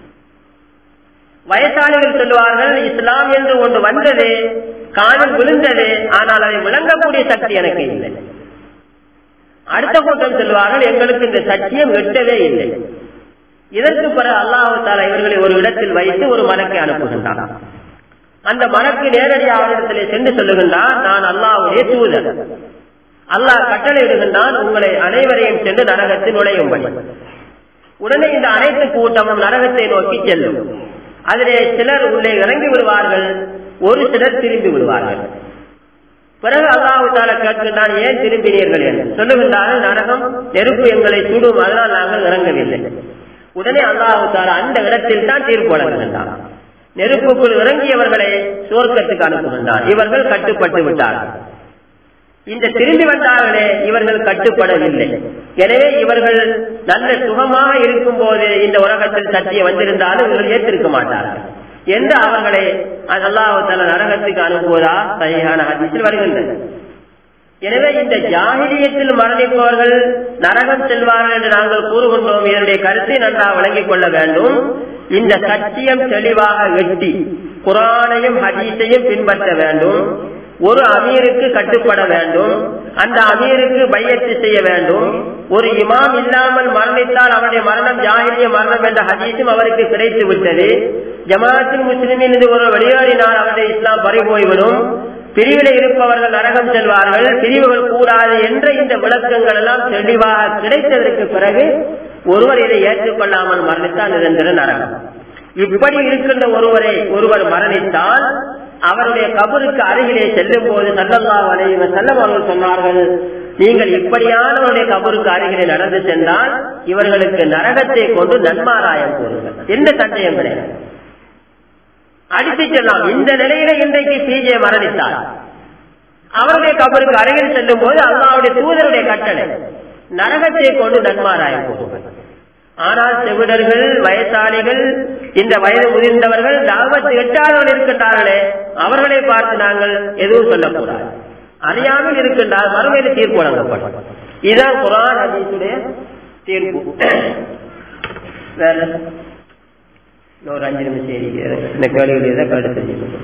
வயசாளிகள் சொல்லுவார்கள் இஸ்லாம் என்று ஒன்று வந்தது காலில் விழுந்தது ஆனால் அதை விளங்கக்கூடிய சக்தி எனக்கு இல்லை அடுத்த கூட்டம் சொல்லுவார்கள் எங்களுக்கு இந்த சத்தியம் எட்டவே இல்லை இதற்கு பிறகு அல்லாஹு தாலா இவர்களை ஒரு இடத்தில் வைத்து ஒரு மலக்கை அனுப்புகின்றான் அந்த மலக்கு நேரடியாக இடத்திலே சென்று சொல்லுகின்றான் நான் அல்லாவுடைய தூதர் அல்லாஹ் கட்டளை இடுகின்றான் உங்களை அனைவரையும் சென்று நரகத்தில் நுழையும்படி உடனே இந்த அனைத்து கூட்டமும் நரகத்தை நோக்கி செல்லும் அதிலே சிலர் உள்ளே இறங்கி விடுவார்கள் ஒரு சிலர் திரும்பி விடுவார்கள் பிறகு அல்லாஹு தால கேட்கின்றான் ஏன் திரும்பினீர்கள் என்று சொல்லுகின்றார்கள் நரகம் நெருப்பு எங்களை சுடும் அதனால் நாங்கள் இறங்கவில்லை உடனே அல்லாஹு தாலா அந்த இடத்தில் தான் தீர்ப்பு வழங்குகின்றான் நெருப்புக்குள் இறங்கியவர்களை சுவர்க்கத்துக்கு அனுப்புகின்றான் இவர்கள் கட்டுப்பட்டு விட்டார்கள் இந்த திரும்பி வந்தார்களே இவர்கள் கட்டுப்படவில்லை எனவே இவர்கள் நல்ல சுகமாக இருக்கும் போது இந்த உலகத்தில் சத்தியம் வந்திருந்தாலும் இவர்கள் ஏற்றிருக்க மாட்டார்கள் என்று அவர்களை அல்லாஹால நரகத்துக்கு அனுப்புவதா சரியான ஹதீஸில் வருகின்றன எனவே இந்த ஜாகிலியத்தில் மரணிப்பவர்கள் நரகம் செல்வார்கள் என்று நாங்கள் கூறுகின்றோம் இதனுடைய கருத்தை நன்றாக விளங்கிக் கொள்ள வேண்டும் இந்த சத்தியம் தெளிவாக எட்டி குரானையும் ஹதீஸையும் பின்பற்ற வேண்டும் ஒரு அமீருக்கு கட்டுப்பட வேண்டும் அந்த அமீருக்கு பையத்து செய்ய வேண்டும் ஒரு இமாம் இல்லாமல் மரணித்தால் அவருடைய மரணம் ஜாகிரிய மரணம் என்ற ஹதீஸும் அவருக்கு கிடைத்து விட்டது ஜமாத்தின் முஸ்லிமின் இது ஒரு வெளியேறினால் அவருடைய இஸ்லாம் பறிபோய்விடும் பிரிவில் இருப்பவர்கள் நரகம் செல்வார்கள் பிரிவுகள் கூடாது என்ற இந்த விளக்கங்கள் எல்லாம் தெளிவாக கிடைத்ததற்கு பிறகு ஒருவர் இதை ஏற்றுக்கொள்ளாமல் மரணித்தால் நிரந்தர நரகம் இப்படி இருக்கின்ற ஒருவரை ஒருவர் மரணித்தால் அவருடைய கபருக்கு அருகிலே செல்லும் போது சல்லல்லா வலைவ செல்லம் அவர்கள் சொன்னார்கள் நீங்கள் இப்படியானவருடைய கபருக்கு அருகிலே நடந்து சென்றால் இவர்களுக்கு நரகத்தை கொண்டு நன்மாராயம் கூறுங்கள் எந்த சந்தேகம் கிடையாது அடித்து செல்லாம் இந்த நிலையில இன்றைக்கு பிஜே மரணித்தார் அவருடைய கபருக்கு அருகில் செல்லும் போது அல்லாவுடைய தூதருடைய கட்டளை நரகத்தை கொண்டு நன்மாராயம் கூறுங்கள் ஆனால் செவிடர்கள் வயசாளிகள் இந்த வயது முதிர்ந்தவர்கள் தாவத்து எட்டாதவர்கள் இருக்கின்றார்களே அவர்களை பார்த்து நாங்கள் எதுவும் சொல்லக்கூடாது அறியாமல் இருக்கின்றார் மறுமையில் தீர்ப்பு வழங்கப்படும் இதுதான் குரான் ஹதீஸுடைய தீர்ப்பு வேற ஒரு அஞ்சு நிமிஷம் சரி இந்த கேள்விகள் எதை கருத்து தெரிஞ்சுக்கணும்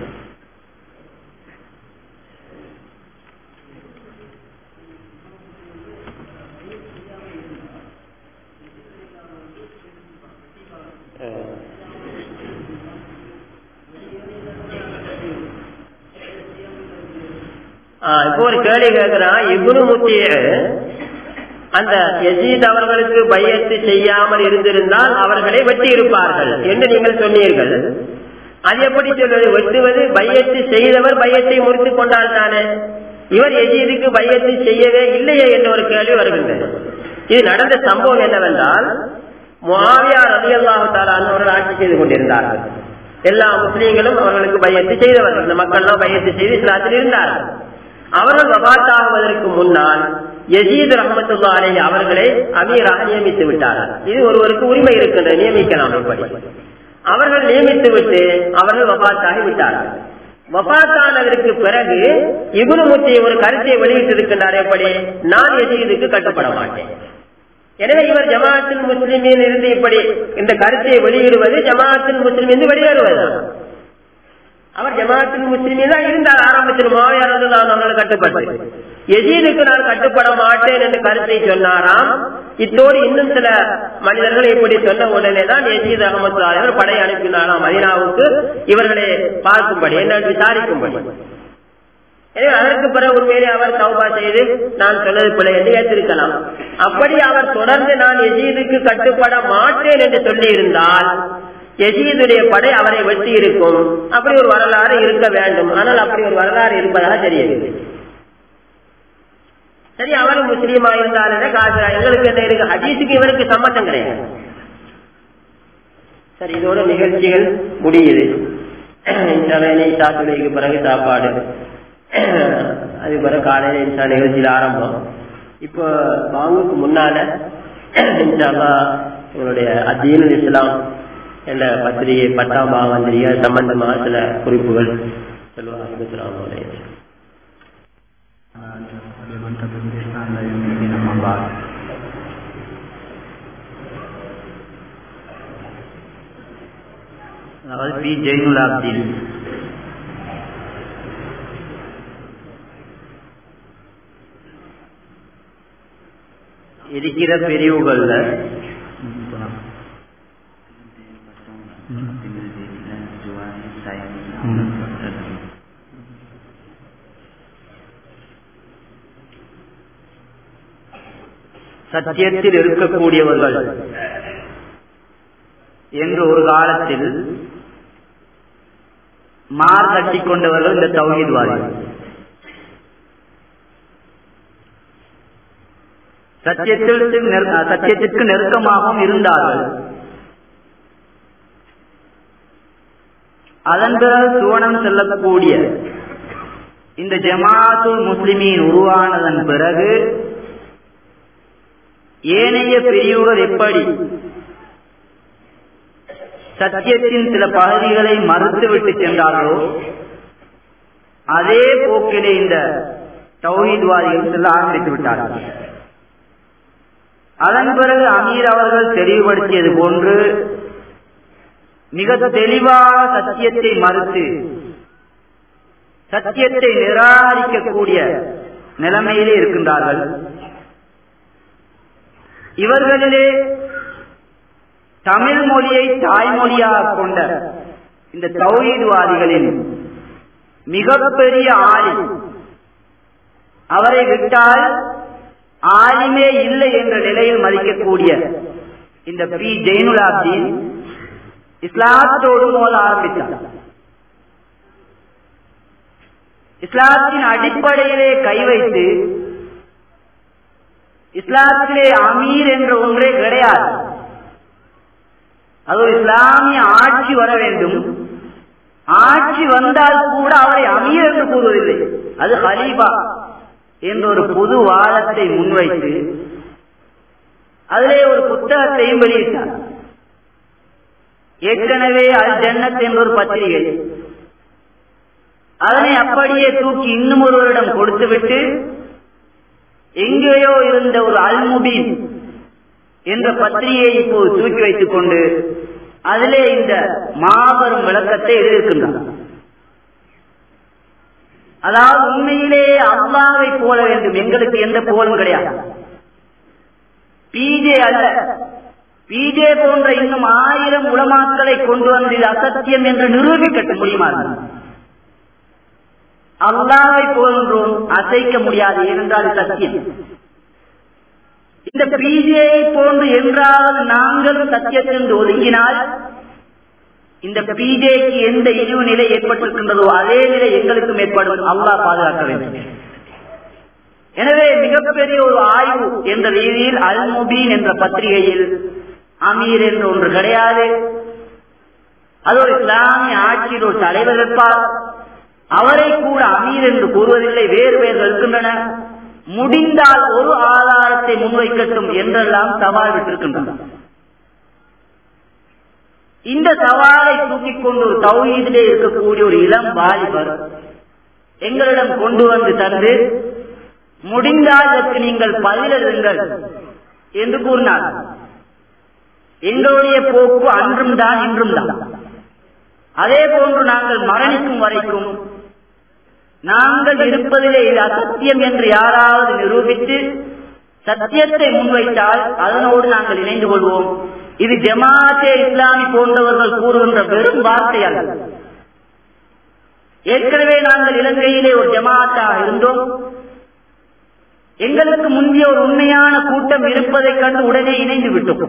இப்போ ஒரு கேள்வி கேட்கிறான் இபுனு முத்திய அந்த எஜீத் அவர்களுக்கு பையத்து செய்யாமல் இருந்திருந்தால் அவர்களை வெட்டி இருப்பார்கள் என்று நீங்கள் சொன்னீர்கள் அது எப்படி சொல்வது வெட்டுவது பையத்து செய்தவர் பையத்தை முறித்துக் கொண்டால் தானே இவர் எஜீதுக்கு பையத்து செய்யவே இல்லையே என்ற ஒரு கேள்வி வருகின்றது இது நடந்த சம்பவம் என்னவென்றால் முவாவியா ரவி அல்லாஹால அவர்கள் ஆட்சி செய்து கொண்டிருந்தார்கள் எல்லா முஸ்லீம்களும் அவர்களுக்கு பையத்து செய்தவர்கள் இந்த மக்கள்லாம் பையத்து செய்து இஸ்லாத்தில் இருந்தார்கள் அவர்கள் வபாத்தாகுவதற்கு முன்னால் யசீத் ரஹமத்துல்லா அலை அவர்களை அமீராக நியமித்து விட்டார்கள் இது ஒருவருக்கு உரிமை இருக்கின்ற நியமிக்கலாம் இப்படி அவர்கள் நியமித்து விட்டு அவர்கள் வபாத்தாகி விட்டார்கள் வபாத்தானதற்கு பிறகு இகுனுமுத்தி ஒரு கருத்தை வெளியிட்டிருக்கின்றார் எப்படி நான் எசீதுக்கு கட்டுப்பட மாட்டேன் எனவே இவர் ஜமாத்தில் முஸ்லிமில் இருந்து இப்படி இந்த கருத்தை வெளியிடுவது ஜமாத்தில் முஸ்லிம் வெளியேறுவது அவர் ஜமாத்தில் முஸ்லிமில் தான் இருந்தார் ஆரம்பத்தில் மாவியார் நான் அவர்கள் கட்டுப்பட்டு எஜீதுக்கு நான் கட்டுப்பட மாட்டேன் என்று கருத்தை சொன்னாராம் இத்தோடு இன்னும் சில மனிதர்கள் இப்படி சொன்ன உடனே தான் எஜீத் அகமது அவர் படை அனுப்பினாராம் மதினாவுக்கு இவர்களை பார்க்கும்படி என்ன விசாரிக்கும்படி எனவே அதற்கு பிறகு உண்மையிலே அவர் சௌபா செய்து நான் சொன்னது பிள்ளை என்று ஏற்றிருக்கலாம் அப்படி அவர் தொடர்ந்து நான் எஜீதுக்கு கட்டுப்பட மாட்டேன் என்று சொல்லி இருந்தால் எஜீதுடைய படை அவரை வெட்டி இருக்கும் அப்படி ஒரு வரலாறு இருக்க வேண்டும் ஆனால் அப்படி ஒரு வரலாறு இருப்பதாக தெரியவில்லை சரி அவரும் முஸ்லீமா இருந்தாலும் காசா எங்களுக்கு என்ன இருக்கு ஹதீஸுக்கு இவருக்கு சம்மந்தம் கிடையாது சரி இதோட நிகழ்ச்சிகள் முடியுது சாத்துடைக்கு பிறகு சாப்பாடு அது பிறகு காலையில இன்சா நிகழ்ச்சியில் ஆரம்பம் இப்போ வாங்குக்கு முன்னால இன்ஷால்லா உங்களுடைய அத்தீனுல் இஸ்லாம் என்ற பத்திரிகை பத்தாம் பாவந்திரிக சம்பந்தமாக சில குறிப்புகள் சொல்லுவாங்க بمن تدعو الإسلام لا يمكن أما بعد அதாவது பி ஜெயினுல் ஆப்தீன் இருக்கிற பிரிவுகள்ல சத்தியத்தில் இருக்கக்கூடியவர்கள் என்று ஒரு காலத்தில் மார் தட்டிக் கொண்டவர்கள் இந்த தௌஹீத்வாதிகள் சத்தியத்திற்கு நெரு- சத்தியத்திற்கு நெருக்கமாகவும் இருந்தார்கள் அதன் பிறகு சுவனம் செல்லக்கூடிய இந்த ஜமாத்துல் முஸ்லிமீன் உருவானதன் பிறகு ஏனைய பிரிவுகள் எப்படி சத்தியத்தின் சில பகுதிகளை மறுத்துவிட்டு சென்றார்களோ அதே போக்கிலே இந்த தௌஹீத்வாதிகள் செல்ல ஆரம்பித்து விட்டார்கள் அதன் பிறகு அமீர் அவர்கள் தெளிவுபடுத்தியது போன்று மிக தெளிவாக சத்தியத்தை மறுத்து சத்தியத்தை நிராகரிக்கக்கூடிய நிலைமையிலே இருக்கின்றார்கள் இவர்களிலே தமிழ் மொழியை தாய்மொழியாக கொண்ட இந்த தௌஹீத்வாதிகளின் மிகப்பெரிய ஆளி அவரை விட்டால் ஆலிமே இல்லை என்ற நிலையில் மதிக்கக்கூடிய இந்த பி ஜெயினுலாப்தீன் இஸ்லாத்தோடு மோத ஆரம்பித்தார் இஸ்லாத்தின் அடிப்படையிலே கை வைத்து இஸ்லாத்திலே அமீர் என்ற ஒன்றே கிடையாது அது ஒரு இஸ்லாமிய ஆட்சி வர வேண்டும் ஆட்சி வந்தால் கூட அவரை அமீர் என்று கூறுவதில்லை அது ஹலீபா என்ற ஒரு புது வாதத்தை முன்வைத்து அதிலே ஒரு புத்தகத்தையும் வெளியிட்டார் ஏற்கனவே அல் ஜன்னத் என்ற ஒரு பத்திரிகை அதனை அப்படியே தூக்கி இன்னும் ஒருவரிடம் கொடுத்துவிட்டு எங்கேயோ இருந்த ஒரு அல்முபீன் என்ற பத்திரிகையை இப்போது தூக்கி வைத்துக் கொண்டு அதிலே இந்த மாபெரும் விளக்கத்தை எழுதியிருக்கின்றார் அதாவது உண்மையிலே அல்லாவை போல வேண்டும் எங்களுக்கு எந்த புகழும் கிடையாது பிஜே அல்ல பிஜே போன்ற இன்னும் ஆயிரம் உலமாக்களை கொண்டு வந்து இது அசத்தியம் என்று நிரூபிக்கட்ட முடியுமா அல்லாவை போன்றோம் அசைக்க முடியாது ஏனென்றால் சத்தியம் இந்த பிஜேயை போன்று என்றாவது நாங்களும் சத்தியத்திலிருந்து ஒதுங்கினால் இந்த பிஜேக்கு எந்த இழிவு நிலை ஏற்பட்டிருக்கின்றதோ அதே நிலை எங்களுக்கும் ஏற்படும் அல்லா பாதுகாக்க வேண்டும் எனவே மிகப்பெரிய ஒரு ஆய்வு என்ற ரீதியில் அல்முபீன் என்ற பத்திரிகையில் அமீர் என்று ஒன்று கிடையாது அது ஒரு இஸ்லாமிய ஆட்சியில் ஒரு தலைவர் இருப்பார் அவரை கூட அமீர் என்று கூறுவதில்லை வேறு வேறு இருக்கின்றன முடிந்தால் ஒரு ஆதாரத்தை முன்வைக்கட்டும் என்றெல்லாம் சவால் விட்டிருக்கின்றன இந்த சவாலை தூக்கிக் கொண்டு ஒரு தௌஹீதிலே இருக்கக்கூடிய ஒரு இளம் வாலிபர் எங்களிடம் கொண்டு வந்து தந்து முடிந்தால் அதற்கு நீங்கள் பதிலெழுங்கள் என்று கூறினார் எங்களுடைய போக்கு அன்றும் தான் இன்றும் தான் அதே போன்று நாங்கள் மரணிக்கும் வரைக்கும் நாங்கள் இருப்பதிலே இது அசத்தியம் என்று யாராவது நிரூபித்து சத்தியத்தை முன்வைத்தால் அதனோடு நாங்கள் இணைந்து கொள்வோம் இது ஜமாத்தே இஸ்லாமி போன்றவர்கள் கூறுகின்ற வெறும் வார்த்தை அல்ல ஏற்கனவே நாங்கள் இலங்கையிலே ஒரு ஜமாத்தாக இருந்தோம் எங்களுக்கு முந்தைய ஒரு உண்மையான கூட்டம் இருப்பதைக் கண்டு உடனே இணைந்து விட்டோம்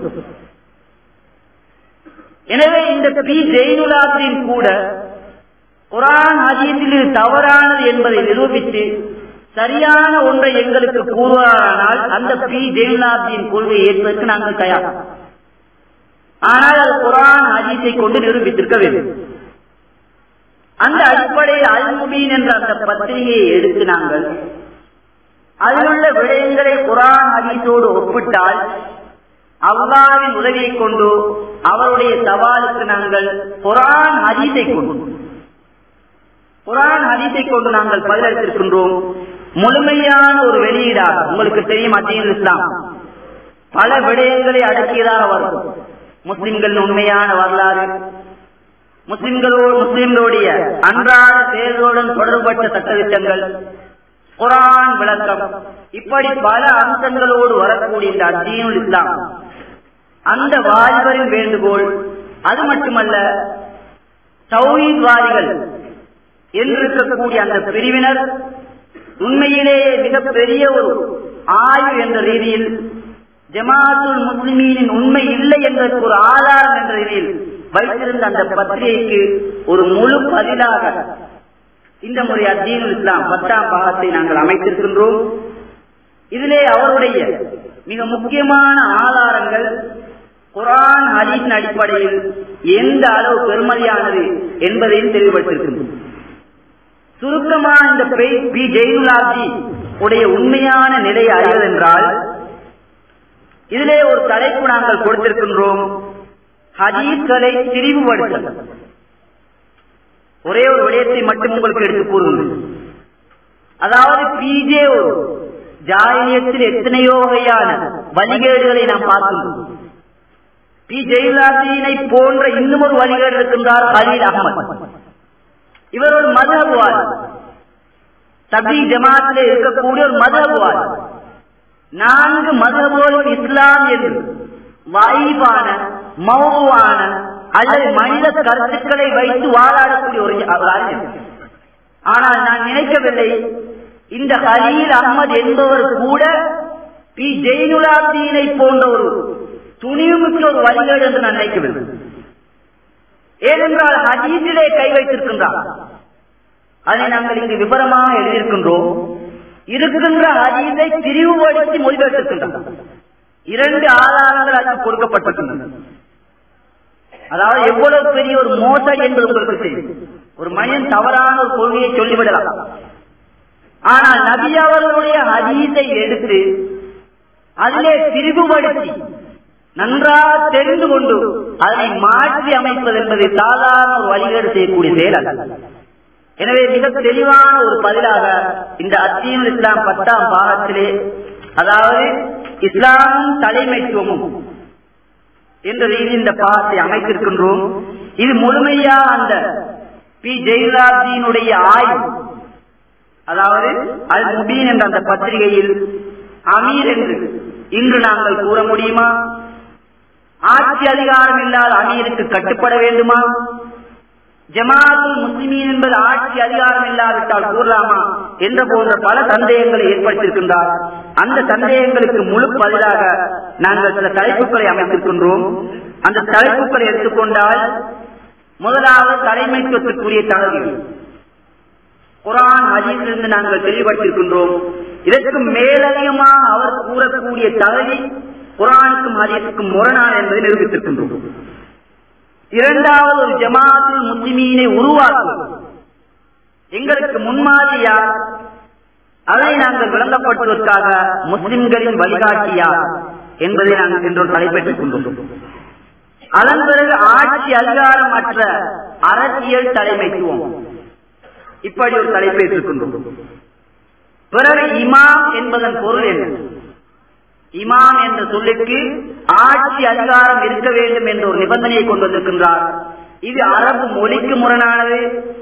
எனவே இந்த பி ஜெயினுலாத்தின் கூட குரான் ஹதீஸில் இது தவறானது என்பதை நிரூபித்து சரியான ஒன்றை எங்களுக்கு கூறுவாரானால் அந்த பி ஜெயினுலாத்தின் கொள்கையை ஏற்பதற்கு நாங்கள் தயார் ஆனால் அது குரான் ஹதீஸை கொண்டு நிரூபித்திருக்க வேண்டும் அந்த அடிப்படையில் அல்முபீன் என்ற அந்த பத்திரிகையை எடுத்து நாங்கள் அதிலுள்ள விடயங்களை குரான் ஹதீஸோடு ஒப்பிட்டால் அல்லாவின் உதவியை கொண்டு அவருடைய சவாலுக்கு நாங்கள் குரான் ஹதீஸை கொண்டு குரான் ஹதீஸை கொண்டு நாங்கள் பதிலளித்திருக்கின்றோம் முழுமையான ஒரு வெளியீடாக உங்களுக்கு தெரியும் அத்தீன் இஸ்லாம் பல விடயங்களை அடக்கியதாக வரும் முஸ்லிம்களின் உண்மையான வரலாறு முஸ்லிம்களோடு முஸ்லிம்களுடைய அன்றாட செயல்களுடன் தொடர்பட்ட சட்டத்திட்டங்கள் குரான் விளக்கம் இப்படி பல அம்சங்களோடு வரக்கூடிய இந்த அத்தீனுல் இஸ்லாம் அந்த வாலிபரின் வேண்டுகோள் அது மட்டுமல்ல சௌஹீத்வாதிகள் என்றிருக்கக்கூடிய அந்த பிரிவினர் உண்மையிலேயே மிகப்பெரிய ஒரு ஆய்வு என்ற ரீதியில் ஜமாத்துல் முஸ்லிமீனின் உண்மை இல்லை என்பதற்கு ஒரு ஆதாரம் என்ற ரீதியில் வைத்திருந்த அந்த பத்திரிகைக்கு ஒரு முழு பதிலாக இந்த முறை அத்தீனுல் இஸ்லாம் பத்தாம் பாகத்தை நாங்கள் அமைத்திருக்கின்றோம் இதிலே அவருடைய மிக முக்கியமான ஆதாரங்கள் குரான் ஹதீஸின் அடிப்படையில் எந்த அளவு பெருமதியானது என்பதையும் தெளிவுபடுத்திருக்கின்றோம் சுருக்கமா இந்த பி ஜெயினுலாஜி உடைய உண்மையான நிலையை அறிவதென்றால் இதிலே ஒரு தலைப்பு நாங்கள் கொடுத்திருக்கின்றோம் ஹதீஸ்களை திரிவுபடுத்தல் ஒரே ஒரு விடயத்தை மட்டும் உங்களுக்கு எடுத்து கூறுங்கள் அதாவது பிஜே ஒரு ஜாயினியத்தில் எத்தனையோ வகையான வழிகேடுகளை நாம் பார்க்கிறோம் பி ஜெயலலிதாவினை போன்ற இன்னும் ஒரு வழிகேடு இருக்கின்றார் ஹலீல் அகமது இவர் ஒரு மதகுவாதி தபி ஜமாத்திலே இருக்கக்கூடிய ஒரு மதகுவாதி நான்கு மதபோலும் இஸ்லாம் என்று வாய்வான மௌவான அல்லது மனித கருத்துக்களை வைத்து வாழாடக்கூடிய ஒரு அறிஞர் ஆனால் நான் நினைக்கவில்லை இந்த ஹலீல் அஹமது என்பவர் கூட பி ஜெயினுலாத்தீனை போன்ற ஒரு துணிவுமிக்க ஒரு வழிகேடு என்று நான் நினைக்கவில்லை ஏனென்றால் ஹதீஸிலே கை வைத்திருக்கின்றார் அதை நாங்கள் இங்கு விவரமாக எழுதியிருக்கின்றோம் இருக்கின்ற ஹதீஸை பிரிவுபடுத்தி மொழிபெயர்த்திருக்கின்றனர் இரண்டு ஆதாரங்கள் அதற்கு கொடுக்கப்பட்டிருக்கின்றன அதாவது எவ்வளவு பெரிய ஒரு மோசடி என்பது உங்களுக்கு தெரியும் ஒரு மனிதன் தவறான ஒரு கொள்கையை சொல்லிவிடலாம் ஆனால் நபி அவர்களுடைய ஹதீஸை எடுத்து அதிலே பிரிவுபடுத்தி நன்றாக தெரிந்து கொண்டு அதனை மாற்றி அமைப்பது என்பது சாதாரண ஒரு வழிகேடு செய்யக்கூடிய செயல் அல்ல எனவே மிக தெளிவான ஒரு பதிலாக இந்த அத்தீன் இஸ்லாம் பத்தாம் பாகத்திலே அதாவது இஸ்லாமும் தலைமைத்துவமும் என்ற ரீதியில் இந்த பாகத்தை அமைத்திருக்கின்றோம் இது முழுமையா அந்த பி ஜெயலலிதாவினுடைய ஆய்வு அதாவது அல் முபீன் என்ற அந்த பத்திரிகையில் அமீர் என்று இன்று நாங்கள் கூற முடியுமா ஆட்சி அதிகாரம் இல்லாத அமீருக்கு கட்டுப்பட வேண்டுமா ஜமாத்துல் முஸ்லிமீன் என்பது ஆட்சி அதிகாரம் இல்லாவிட்டால் கூறலாமா என்ற போன்ற பல சந்தேகங்களை ஏற்படுத்தியிருக்கின்றார் அந்த சந்தேகங்களுக்கு முழு பதிலாக நாங்கள் சில தலைப்புகளை அமைத்திருக்கின்றோம் அந்த தலைப்புகளை எடுத்துக்கொண்டால் முதலாவது தலைமைத்துவத்திற்குரிய தகுதி குரான் ஹதீஸிலிருந்து நாங்கள் தெளிவுபட்டிருக்கின்றோம் இதற்கு மேலதிகமாக அவர் கூறக்கூடிய தகுதி குரானுக்கும் ஹதீஸுக்கும் முரணான என்பதை நிரூபித்திருக்கின்றோம் இரண்டாவது ஒரு ஜமாத்துல் முஸ்லிமீனை உருவாக்குவது எங்களுக்கு முன்மாதிரியா அதை நாங்கள் விளங்கப்படுத்துவதற்காக முஸ்லிம்களின் வழிகாட்டியா என்பதை நாங்கள் இன்று தலைப்பெற்றுக் கொண்டுள்ளோம் அதன் பிறகு ஆட்சி அதிகாரம் அற்ற அரசியல் தலைமைத்துவம் இப்படி ஒரு தலைப்பை இருக்கின்றோம் பிறகு இமாம் என்பதன் பொருள் என்ன இமாம் என்ற சொல்லுக்கு ஆட்சி அதிகாரம் இருக்க வேண்டும் என்ற ஒரு நிபந்தனையை கொண்டு வந்திருக்கின்றார் இது அரபு மொழிக்கு முரணானது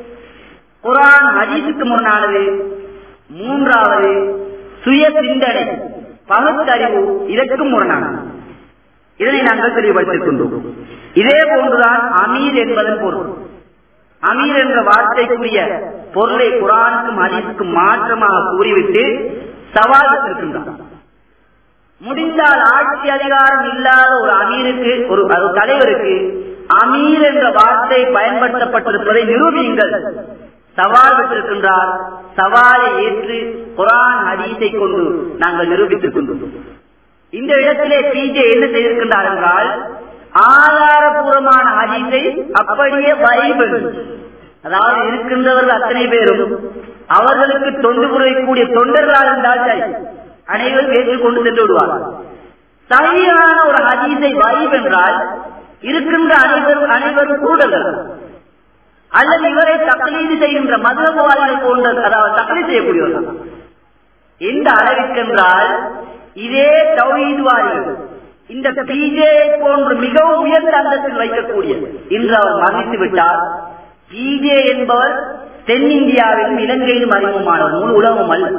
குரான் ஹதீஸுக்கு முரணானது மூன்றாவது சுய சிந்தனை பகுத்தறிவு இதற்கும் முரணானது இதனை நாங்கள் தெளிவுபடுத்திருக்கின்றோம் இதே போன்றுதான் அமீர் என்பதன் பொருள் அமீர் என்ற வார்த்தைக்குரிய பொருளை குரானுக்கும் ஹதீஸுக்கும் மாற்றமாக கூறிவிட்டு சவால் இருக்கின்றார் முடிந்தால் ஆட்சி அதிகாரம் இல்லாத ஒரு அமீருக்கு ஒரு தலைவருக்கு அமீர் என்ற வார்த்தை பயன்படுத்தப்பட்டிருப்பதை நிரூபியுங்கள் சவால் விட்டிருக்கின்றார் சவாலை ஏற்று குரான் ஹதீஸை கொண்டு நாங்கள் நிரூபித்திருக்கின்றோம் இந்த இடத்திலே பிஜே என்ன செய்திருக்கின்றார் என்றால் ஆதாரபூர்வமான ஹதீஸை அப்படியே பைபிள் அதாவது இருக்கின்றவர்கள் அத்தனை பேரும் அவர்களுக்கு தொண்டு புரியக்கூடிய தொண்டர்களாக இருந்தால் சரி அனைவரும் ஏற்றுக்கொண்டு சென்று விடுவார் சரியான ஒரு ஹதீஸை வைப் என்றால் இருக்கின்ற அனைவரும் அனைவரும் கூடர்கள் அல்லது இவரை தக்லீது செய்கின்ற மதுரவாதிகள் போன்ற அதாவது தக்லீது செய்யக்கூடியவர்கள் எந்த அளவிற்கென்றால் இதே தௌஹீதுவாதிகள் இந்த பிஜே போன்று மிகவும் உயர்ந்த அந்தத்தில் வைக்கக்கூடிய இன்று அவர் மதித்து விட்டார் பிஜே என்பவர் தென்னிந்தியாவிலும் இலங்கையிலும் அறிமுகமானவர் முழு உலகம் அல்ல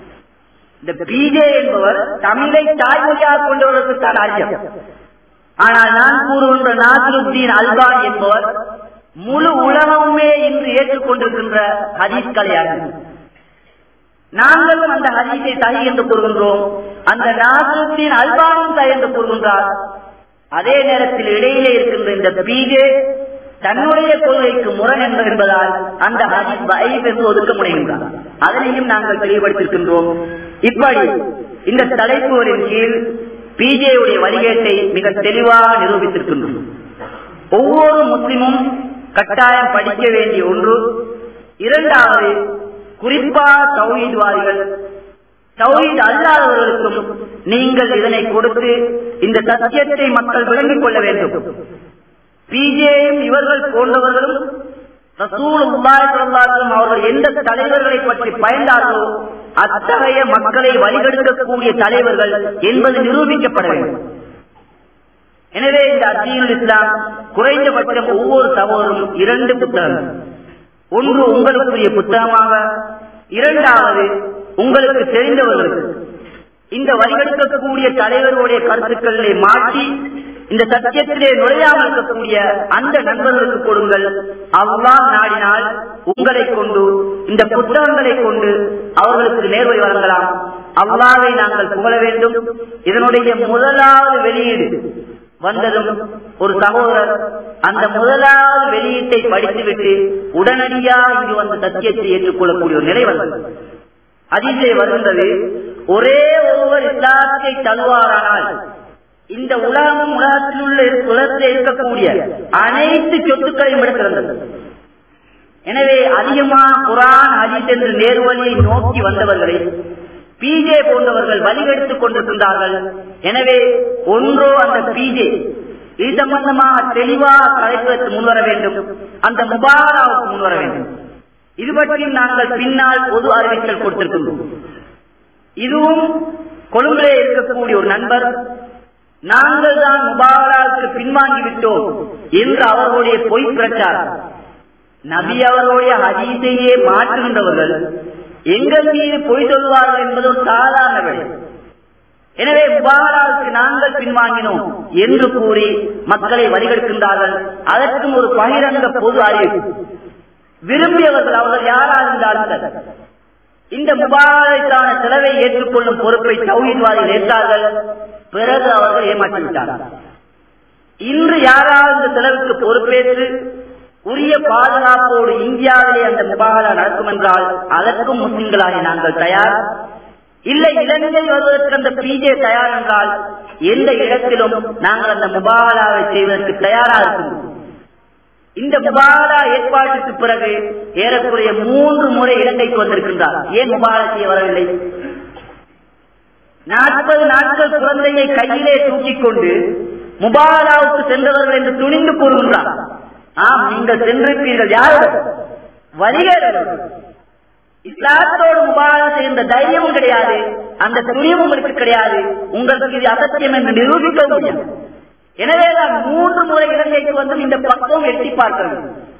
இந்த பிஜே என்பவர் தமிழை தாய்மொழியாக கொண்டவர்களுக்கு தான் ஆட்சியம் ஆனால் நான் கூறுகின்ற நாசருத்தீன் அல்பான் என்பவர் முழு உலகமுமே இன்று ஏற்றுக்கொண்டிருக்கின்ற ஹதீஸ் கலையாகும் நாங்களும் அந்த ஹதீஸை தகி என்று கூறுகின்றோம் அந்த நாசருத்தீன் அல்பானும் தகி என்று கூறுகின்றார் அதே நேரத்தில் இடையிலே இருக்கின்ற இந்த பிஜே தன்னுடைய கொள்கைக்கு முரண் என்பதால் அந்த ஹதீஸ் வைப் என்று ஒதுக்க முனைகின்றார் அதனையும் நாங்கள் தெளிவுபடுத்திருக்கின்றோம் இப்படி இந்த தலைப்புகளின் கீழ் பிஜேயுடைய வழிகேட்டை மிக தெளிவாக நிரூபித்திருக்கின்றோம் ஒவ்வொரு முஸ்லிமும் கட்டாயம் படிக்க வேண்டிய ஒன்று இரண்டாவது குறிப்பாக தௌஹீத்வாதிகள் தௌஹீத் அல்லாதவர்களுக்கும் நீங்கள் இதனை கொடுத்து இந்த சத்தியத்தை மக்கள் விளங்கிக் கொள்ள வேண்டும் பிஜேயும் இவர்கள் போன்றவர்களும் ரசூல் அவர்கள் எந்த தலைவர்களை பற்றி பயந்தார்களோ அத்தகைய மக்களை வழிகெடுக்கக்கூடிய தலைவர்கள் என்பது நிரூபிக்கப்பட வேண்டும் எனவே இந்த அத்தீனுல் இஸ்லாம் குறைந்தபட்சம் ஒவ்வொரு சகோதரும் இரண்டு புத்தகங்கள் ஒன்று உங்களுக்குரிய புத்தகமாக இரண்டாவது உங்களுக்கு தெரிந்தவர்களுக்கு இந்த வழிகெடுக்கக்கூடிய தலைவர்களுடைய கருத்துக்களை மாற்றி இந்த சத்தியத்திலே நுழையாமல் இருக்கக்கூடிய அந்த நண்பர்களுக்கு கொடுங்கள் அவ்வா நாடினால் உங்களை கொண்டு இந்த புத்தகங்களை கொண்டு அவர்களுக்கு நேர்வை வழங்கலாம் அவ்வாவை நாங்கள் புகழ வேண்டும் இதனுடைய முதலாவது வெளியீடு வந்ததும் ஒரு சகோதரர் அந்த முதலாவது வெளியீட்டை படித்துவிட்டு உடனடியாக இங்கு வந்து சத்தியத்தை ஏற்றுக்கொள்ளக்கூடிய ஒரு நிலை வந்தது அதிலே வருகின்றது ஒரே ஒருவர் இஸ்லாத்தை தழுவாரானால் இந்த உலகம் உலகத்தில் உள்ள உலகத்தில் இருக்கக்கூடிய அனைத்து சொத்துக்களையும் எடுத்திருந்தது எனவே அதிகமா குரான் அஜித் என்று நேர்வழியை நோக்கி வந்தவர்களை பிஜே போன்றவர்கள் வழிகெடுத்துக் கொண்டிருக்கின்றார்கள் எனவே ஒன்றோ அந்த பிஜே இது சம்பந்தமாக தெளிவாக கலைப்பதற்கு முன்வர வேண்டும் அந்த முபாராவுக்கு முன்வர வேண்டும் இது பற்றி நாங்கள் பின்னால் பொது அறிவித்தல் கொடுத்திருக்கின்றோம் இதுவும் கொழும்பிலே இருக்கக்கூடிய ஒரு நண்பர் நாங்கள் தான் முபாராவுக்கு பின்வாங்கி விட்டோம் என்று அவர்களுடைய பொய் பிரச்சாரம் நபி அவர்களுடைய ஹதீஸையே மாற்றுகின்றவர்கள் எங்கள் மீது பொய் சொல்வார்கள் என்பது ஒரு சாதாரண விடை எனவே முபாராவுக்கு நாங்கள் பின்வாங்கினோம் என்று கூறி மக்களை வழிகெடுக்கின்றார்கள் அதற்கும் ஒரு பகிரங்க பொது அறிவு விரும்பியவர்கள் அவர்கள் யாராக இருந்தார்கள் இந்த முபாரக்கான செலவை ஏற்றுக்கொள்ளும் பொறுப்பை சௌஹீத்வாதிகள் ஏற்றார்கள் பிறகு அவர்கள் ஏமாற்றிவிட்டார்கள் இன்று யாராவது இந்த செலவுக்கு பொறுப்பேற்று உரிய பாதுகாப்போடு இந்தியாவிலே அந்த முபாகலா நடக்கும் என்றால் அதற்கும் முஸ்லிம்களாகி நாங்கள் தயார் இல்லை இலங்கை வருவதற்கு அந்த பிஜே தயார் என்றால் எந்த இடத்திலும் நாங்கள் அந்த முபாகலாவை செய்வதற்கு தயாராக இருக்கும் இந்த முபாகலா ஏற்பாட்டுக்கு பிறகு ஏறக்குறைய மூன்று முறை இலங்கைக்கு வந்திருக்கின்றார் ஏன் முபாகலா செய்ய வரவில்லை நாற்பது நாட்கள் குழந்தையை கையிலே தூக்கிக் கொண்டு முபாகலாவுக்கு சென்றவர்கள் என்று துணிந்து கூறுகின்றார் ஆம் நீங்கள் சென்றிருப்பீர்கள் யாரும் வரிகள் இஸ்லாத்தோடு முபாரா செய்த தைரியமும் கிடையாது அந்த துணியும் உங்களுக்கு கிடையாது உங்களுக்கு இது அசத்தியம் என்று நிரூபிக்க முடியும் எனவேதான் மூன்று முறை இலங்கைக்கு வந்து இந்த பக்கம் எட்டி பார்க்கிறது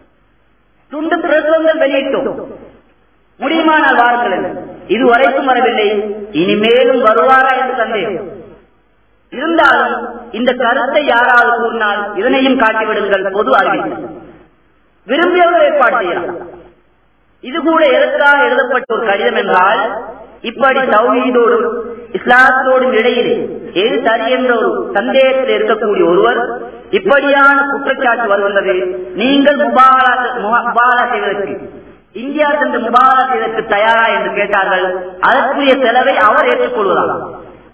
துண்டு பிரசுரங்கள் வெளியிட்டோம் முடியுமானால் வாருங்கள் இதுவரைக்கும் வரவில்லை இனிமேலும் வருவாரா என்று சந்தேகம் இருந்தாலும் இந்த கருத்தை யாராவது கூறினால் இதனையும் காட்டிவிடுங்கள் பொது அறிவிப்பு விரும்பியவர்கள் ஏற்பாடு செய்யலாம் இது கூட எதற்காக எழுதப்பட்ட ஒரு கடிதம் என்றால் இப்படி தௌஹீதோடும் இஸ்லாத்தோடும் இடையிலே எது சரி என்ற ஒரு சந்தேகத்தில் இருக்கக்கூடிய ஒருவர் இப்படியான குற்றச்சாட்டு வருகின்றது நீங்கள் முபாலா முபாலா செய்வதற்கு இந்தியா சென்று முபாலா செய்வதற்கு தயாரா என்று கேட்டார்கள் அதற்குரிய செலவை அவர் ஏற்றுக்கொள்வதாம்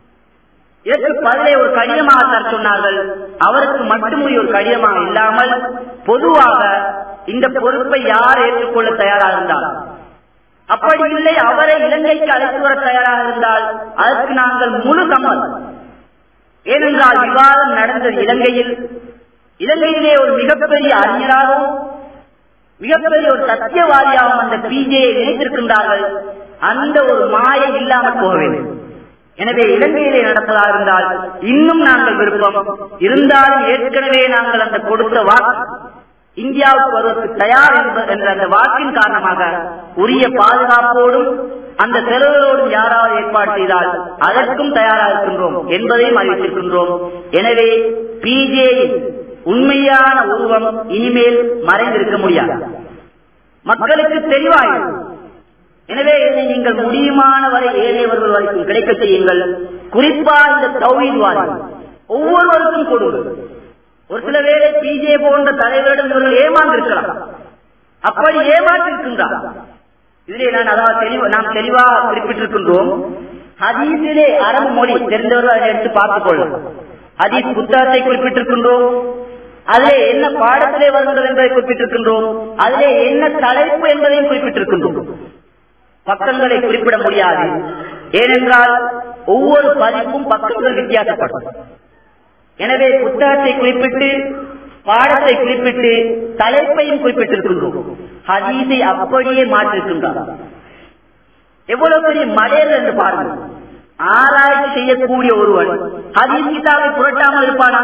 இதற்கு பதிலே ஒரு கடிதமாக தர சொன்னார்கள் அவருக்கு மட்டுமுரிய ஒரு கடிதமாக இல்லாமல் பொதுவாக இந்த பொறுப்பை யார் ஏற்றுக்கொள்ள தயாராக இருந்தால் அப்படி இல்லை அவரை இலங்கைக்கு அழைத்து வர தயாராக இருந்தால் அதற்கு நாங்கள் முழு சம்மதம் ஏனென்றால் விவாதம் நடந்தது இலங்கையில் இலங்கையிலே ஒரு மிகப்பெரிய அறிஞராகவும் மிகப்பெரிய ஒரு சத்தியவாதியாகவும் அந்த பிஜேயை நினைத்திருக்கின்றார்கள் அந்த ஒரு மாயை இல்லாமல் போக வேண்டும் எனவே இலங்கையிலே நடப்பதாக இருந்தால் இன்னும் நாங்கள் விருப்பம் இருந்தாலும் ஏற்கனவே நாங்கள் அந்த கொடுத்த வாக்கு இந்தியாவுக்கு வருவதற்கு தயார் என்ற அந்த வாக்கின் காரணமாக உரிய பாதுகாப்போடும் அந்த செலவுகளோடும் யாராவது ஏற்பாடு செய்தால் அதற்கும் தயாராக இருக்கின்றோம் என்பதையும் அறிவித்திருக்கின்றோம் எனவே பிஜேயின் உண்மையான உருவம் இனிமேல் மறைந்திருக்க முடியாது மக்களுக்கு தெளிவாயும் எனவே இதை நீங்கள் முடியுமான வரை ஏழையவர்கள் வரைக்கும் கிடைக்க செய்யுங்கள் குறிப்பா இந்த தௌஹீத்வாதி ஒவ்வொருவருக்கும் கொடுங்கள் ஒரு சில வேளை பிஜே போன்ற தலைவரிடம் இவர்கள் ஏமாந்திருக்கலாம் அப்படி ஏமாற்றிருக்கின்றார் இதிலே நான் அதாவது தெளிவா நாம் தெளிவாக குறிப்பிட்டிருக்கின்றோம் ஹதீஸிலே அரபு மொழி தெரிந்தவர்கள் அதை எடுத்து பார்த்துக் கொள்ளலாம் ஹதீஸ் புத்தகத்தை குறிப்பிட்டிருக்கின்றோம் அதிலே என்ன பாடத்திலே வருகிறது என்பதை குறிப்பிட்டிருக்கின்றோம் அதிலே என்ன தலைப்பு என்பதையும் குறிப்பிட்டிருக்கின்றோம் பக்கங்களை குறிப்பிட முடியாது ஏனென்றால் ஒவ்வொரு பதிப்பும் பக்கங்கள் வித்தியாசப்படும் எனவே புத்தகத்தை குறிப்பிட்டு பாடத்தை குறிப்பிட்டு தலைப்பையும் குறிப்பிட்டிருக்கின்றோம் ஹதீஸை அப்படியே மாற்றிருக்கின்றார் எவ்வளவு பெரிய மடையர் என்று பாருங்கள் ஆராய்ச்சி செய்யக்கூடிய ஒருவன் ஹதீஸ் கிதாபை புரட்டாமல் இருப்பானா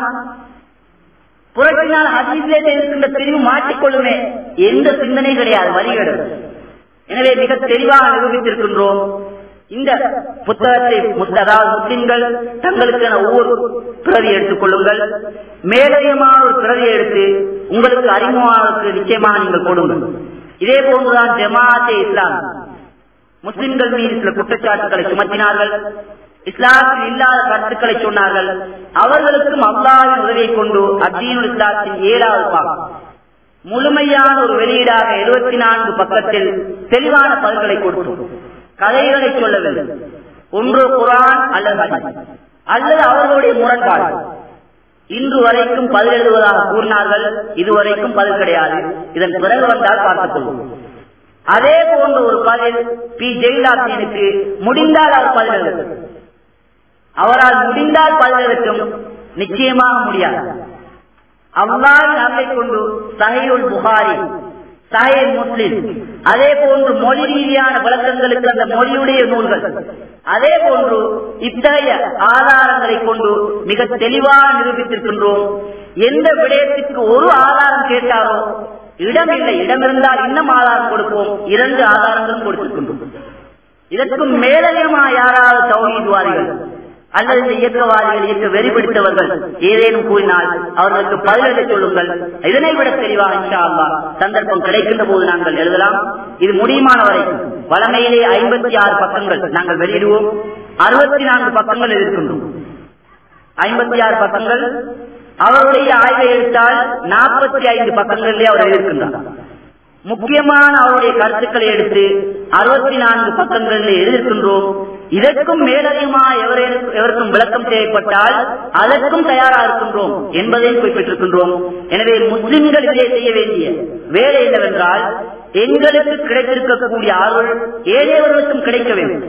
புரட்டினால் ஹதீஸிலே இருக்கின்ற பிரிவு மாற்றிக்கொள்ளுமே எந்த சிந்தனை கிடையாது வழிகேடு எனவே மிக தெளிவாக நிரூபித்திருக்கின்றோம் இந்த புத்தகத்தை அதாவது முஸ்லிம்கள் தங்களுக்கான ஒவ்வொரு பிரதி எடுத்துக் கொள்ளுங்கள் மேலதிகமான ஒரு பிரதியை எடுத்து உங்களுக்கு அறிமுகமானதுக்கு நிச்சயமாக நீங்கள் கொடுங்கள் இதே போன்றுதான் ஜமாத்தே இஸ்லாம் முஸ்லிம்கள் மீது சில குற்றச்சாட்டுகளை சுமத்தினார்கள் இஸ்லாத்தில் இல்லாத கருத்துக்களை சொன்னார்கள் அவர்களுக்கும் அல்லாவின் உதவியை கொண்டு அத்தீனுல் இஸ்லாத்தின் ஏழாவது பாகம் முழுமையான ஒரு வெளியீடாக எழுபத்தி நான்கு பக்கத்தில் தெளிவான பதில்களை கொடுத்தோம் கதைகளை சொல்லவில்லை ஒன்று குரான் அல்லது ஹதீஸ் அல்லது அவர்களுடைய முரண்பாடு இன்று வரைக்கும் பதில் எழுதுவதாக கூறினார்கள் இதுவரைக்கும் பதில் கிடையாது இதன் பிறகு வந்தால் பார்த்துக் கொள்வோம் அதே போன்ற ஒரு பதில் பி ஜெயலலிதாவுக்கு முடிந்தால் அவர் பதில் எழுதும் அவரால் முடிந்தால் பதில் எழுத்தும் நிச்சயமாக முடியாது அல்லாவின் அருளை கொண்டு சஹீல் புகாரி சஹீல் முஸ்லிம் அதே போன்று மொழி ரீதியான விளக்கங்களுக்கு அந்த மொழியுடைய நூல்கள் அதே போன்று இத்தகைய ஆதாரங்களை கொண்டு மிக தெளிவாக நிரூபித்திருக்கின்றோம் எந்த விடயத்திற்கு ஒரு ஆதாரம் கேட்டாரோ இடம் இல்லை இடம் இருந்தால் இன்னும் ஆதாரம் கொடுப்போம் இரண்டு ஆதாரங்களும் கொடுத்திருக்கின்றோம் இதற்கும் மேலதிகமாக யாராவது தௌஹீத்வாதிகள் அல்லது இந்த இயக்கவாதிகள் இயக்க வெறி பிடித்தவர்கள் ஏதேனும் கூறினால் அவர்களுக்கு பதிலளிக்க சொல்லுங்கள் இதனை விட தெளிவாக இன்ஷா அல்லா சந்தர்ப்பம் கிடைக்கின்ற போது நாங்கள் எழுதலாம் இது முடியுமான வரைக்கும் வளமையிலே ஐம்பத்தி ஆறு பக்கங்கள் நாங்கள் வெளியிடுவோம் அறுபத்தி நான்கு பக்கங்கள் இருக்கின்றோம் ஐம்பத்தி ஆறு பக்கங்கள் அவருடைய ஆய்வை எடுத்தால் நாற்பத்தி ஐந்து பக்கங்களிலே அவர் எழுதியிருக்கின்றார் முக்கியமான அவருடைய கருத்துக்களை எடுத்து அறுபத்தி நான்கு பக்கங்களில் எழுதியிருக்கின்றோம் இதற்கும் மேலதிகமாக எவருக்கும் விளக்கம் தேவைப்பட்டால் அதற்கும் தயாராக இருக்கின்றோம் என்பதையும் குறிப்பிட்டிருக்கின்றோம் எனவே முஸ்லிம்கள் இதை செய்ய வேண்டிய வேலை என்னவென்றால் எங்களுக்கு கிடைத்திருக்கக்கூடிய ஆர்வல் ஏழையவர்களுக்கும் கிடைக்க வேண்டும்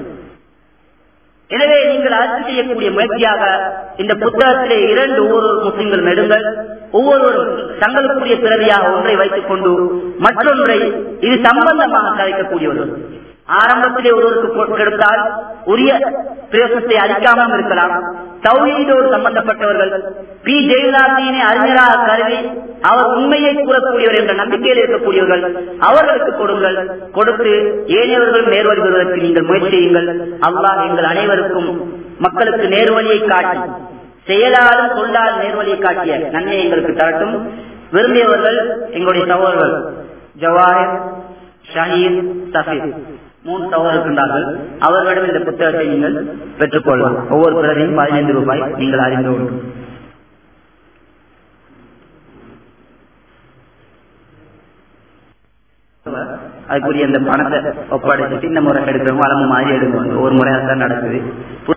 எனவே நீங்கள் அரசு செய்யக்கூடிய முயற்சியாக இந்த புத்தகத்திலே இரண்டு ஒவ்வொரு முஸ்லிம்கள் நெடுங்கள் ஒவ்வொருவரும் தங்களுக்குரிய பிறவியாக ஒன்றை வைத்துக் கொண்டு மற்றொன்றை இது சம்பந்தமாக கதைக்கக்கூடியவர்கள் ஆரம்பத்திலே ஒருவருக்கு கெடுத்தால் உரிய பிரயோசனத்தை அளிக்காமல் இருக்கலாம் தௌஹீதோடு சம்பந்தப்பட்டவர்கள் பி ஜெயலலிதாவினை அறிஞராக கருதி அவர் உண்மையை கூறக்கூடியவர் என்ற நம்பிக்கையில் இருக்கக்கூடியவர்கள் அவர்களுக்கு கொடுங்கள் கொடுத்து ஏனையவர்கள் நேர்வழி பெறுவதற்கு நீங்கள் முயற்சி செய்யுங்கள் அல்லாஹ் எங்கள் அனைவருக்கும் மக்களுக்கு நேர்வழியை காட்டி செயலாலும் சொல்லால் நேர்வழியை காட்டிய நன்மை எங்களுக்கு தரட்டும் விரும்பியவர்கள் எங்களுடைய சகோதரர்கள் ஜவாஹர் ஷஹீர் சஃபீர் மூன்று சகோதரர் இருக்கின்றார்கள் அவர்களிடம் இந்த புத்தகத்தை நீங்கள் பெற்றுக்கொள்ளலாம் ஒவ்வொரு பிறரையும் பதினைந்து ரூபாய் நீங்கள் அறிந்து கொள்ளும் அதுக்குரிய அந்த பணத்தை ஒப்படைச்சிட்டு இந்த முறை எடுக்கிறவங்க வளம மாதிரி எடுங்க ஒரு முறையாக தான் நடக்குது